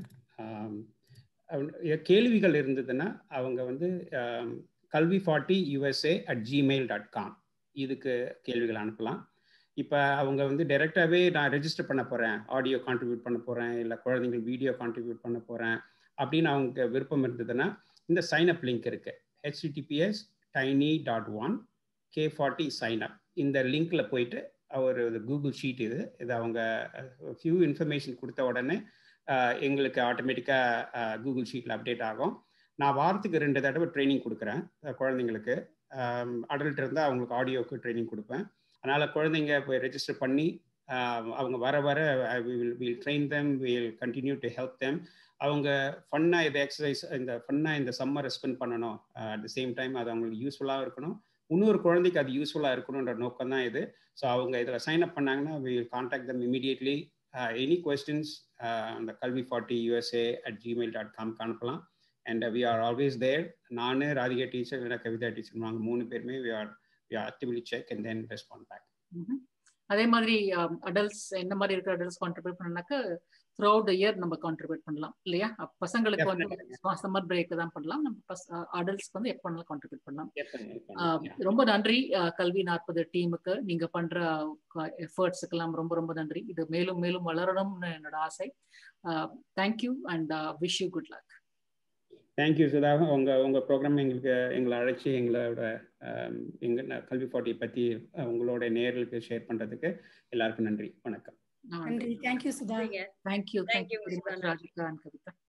கேள்விகள் இருந்ததுன்னா அவங்க வந்து Kalvi forty USA at Gmail dot com இதுக்கு கேள்விகள் அனுப்பலாம் இப்போ அவங்க வந்து டைரெக்டாகவே நான் ரெஜிஸ்டர் பண்ண போகிறேன் ஆடியோ கான்ட்ரிபியூட் பண்ண போகிறேன் இல்லை குழந்தைங்களுக்கு வீடியோ கான்ட்ரிபியூட் பண்ண போகிறேன் அப்படின்னு அவங்க விருப்பம் இருந்ததுன்னா இந்த சைன் அப் லிங்க் இருக்குது HTTPS tiny dot one K forty sign up இந்த லிங்க்ல போயிட்டு ஒரு கூகுள் ஷீட் இது இது அவங்க ஃபியூ இன்ஃபர்மேஷன் கொடுத்த உடனே எங்களுக்கு ஆட்டோமேட்டிக்காக கூகுள் ஷீட்டில் அப்டேட் ஆகும் நான் வாரத்துக்கு ரெண்டு தடவை ட்ரைனிங் கொடுக்குறேன் குழந்தைங்களுக்கு அடல்ட் இருந்தால் அவங்களுக்கு ஆடியோக்கு ட்ரைனிங் கொடுப்பேன் அதனால் குழந்தைங்க போய் ரெஜிஸ்டர் பண்ணி அவங்க வர வர will train them will continue to help them அவங்க ஃபன்னாக இதை எக்ஸசைஸ் இந்த ஃபன்னாக இந்த சம்மரை ஸ்பெண்ட் பண்ணணும் அட் த சேம் டைம் அது அவங்களுக்கு யூஸ்ஃபுல்லாக இருக்கணும் இன்னொரு குழந்தைக்கு அது யூஸ்ஃபுல்லாக இருக்கணுன்ற நோக்கம் தான் இது ஸோ அவங்க இதில் சைன் அப் பண்ணாங்கன்னா will contact them immediately any questions அந்த Kalvi forty USA at Gmail dot காம்க்கு அனுப்பலாம் and we are always there நான் ராதிகா டீச்சர் இல்லைனா கவிதா டீச்சர் நாங்கள் மூணு பேருமே we are we are actively check and then respond back அதே மாதிரி அடல்ட்ஸ் என்ன மாதிரி இருக்கிற அடல்ட்ஸ் கான்ட்ரிபியூட் பண்ணாக்க த்ரூ அவுட் இயர் நம்ம கான்ட்ரிபியூட் பண்ணலாம் இல்லையா பசங்களுக்கு வந்து சம்மர் பிரேக் தான் பண்ணலாம் நம்ம அடல்ட்ஸ்க்கு வந்து எப்போ வேணாலும் கான்ட்ரிபியூட் பண்ணலாம் ரொம்ப நன்றி கல்வி நாற்பது டீமுக்கு நீங்க பண்ற எஃபர்ட்ஸுக்கு எல்லாம் ரொம்ப ரொம்ப நன்றி இது மேலும் மேலும் வளரணும்னு என்னோட ஆசை thank you and wish you good luck thank you Sudha உங்கள் உங்கள் ப்ரோக்ராம் எங்களுக்கு எங்களை அழைச்சி எங்களோட எங்கள் கல்வி பாட்டியை பற்றி உங்களோட நேர்களுக்கு ஷேர் பண்ணுறதுக்கு எல்லாருக்கும் நன்றி வணக்கம் நன்றி thank you Sudha thank you thank you Rajika and Kavitha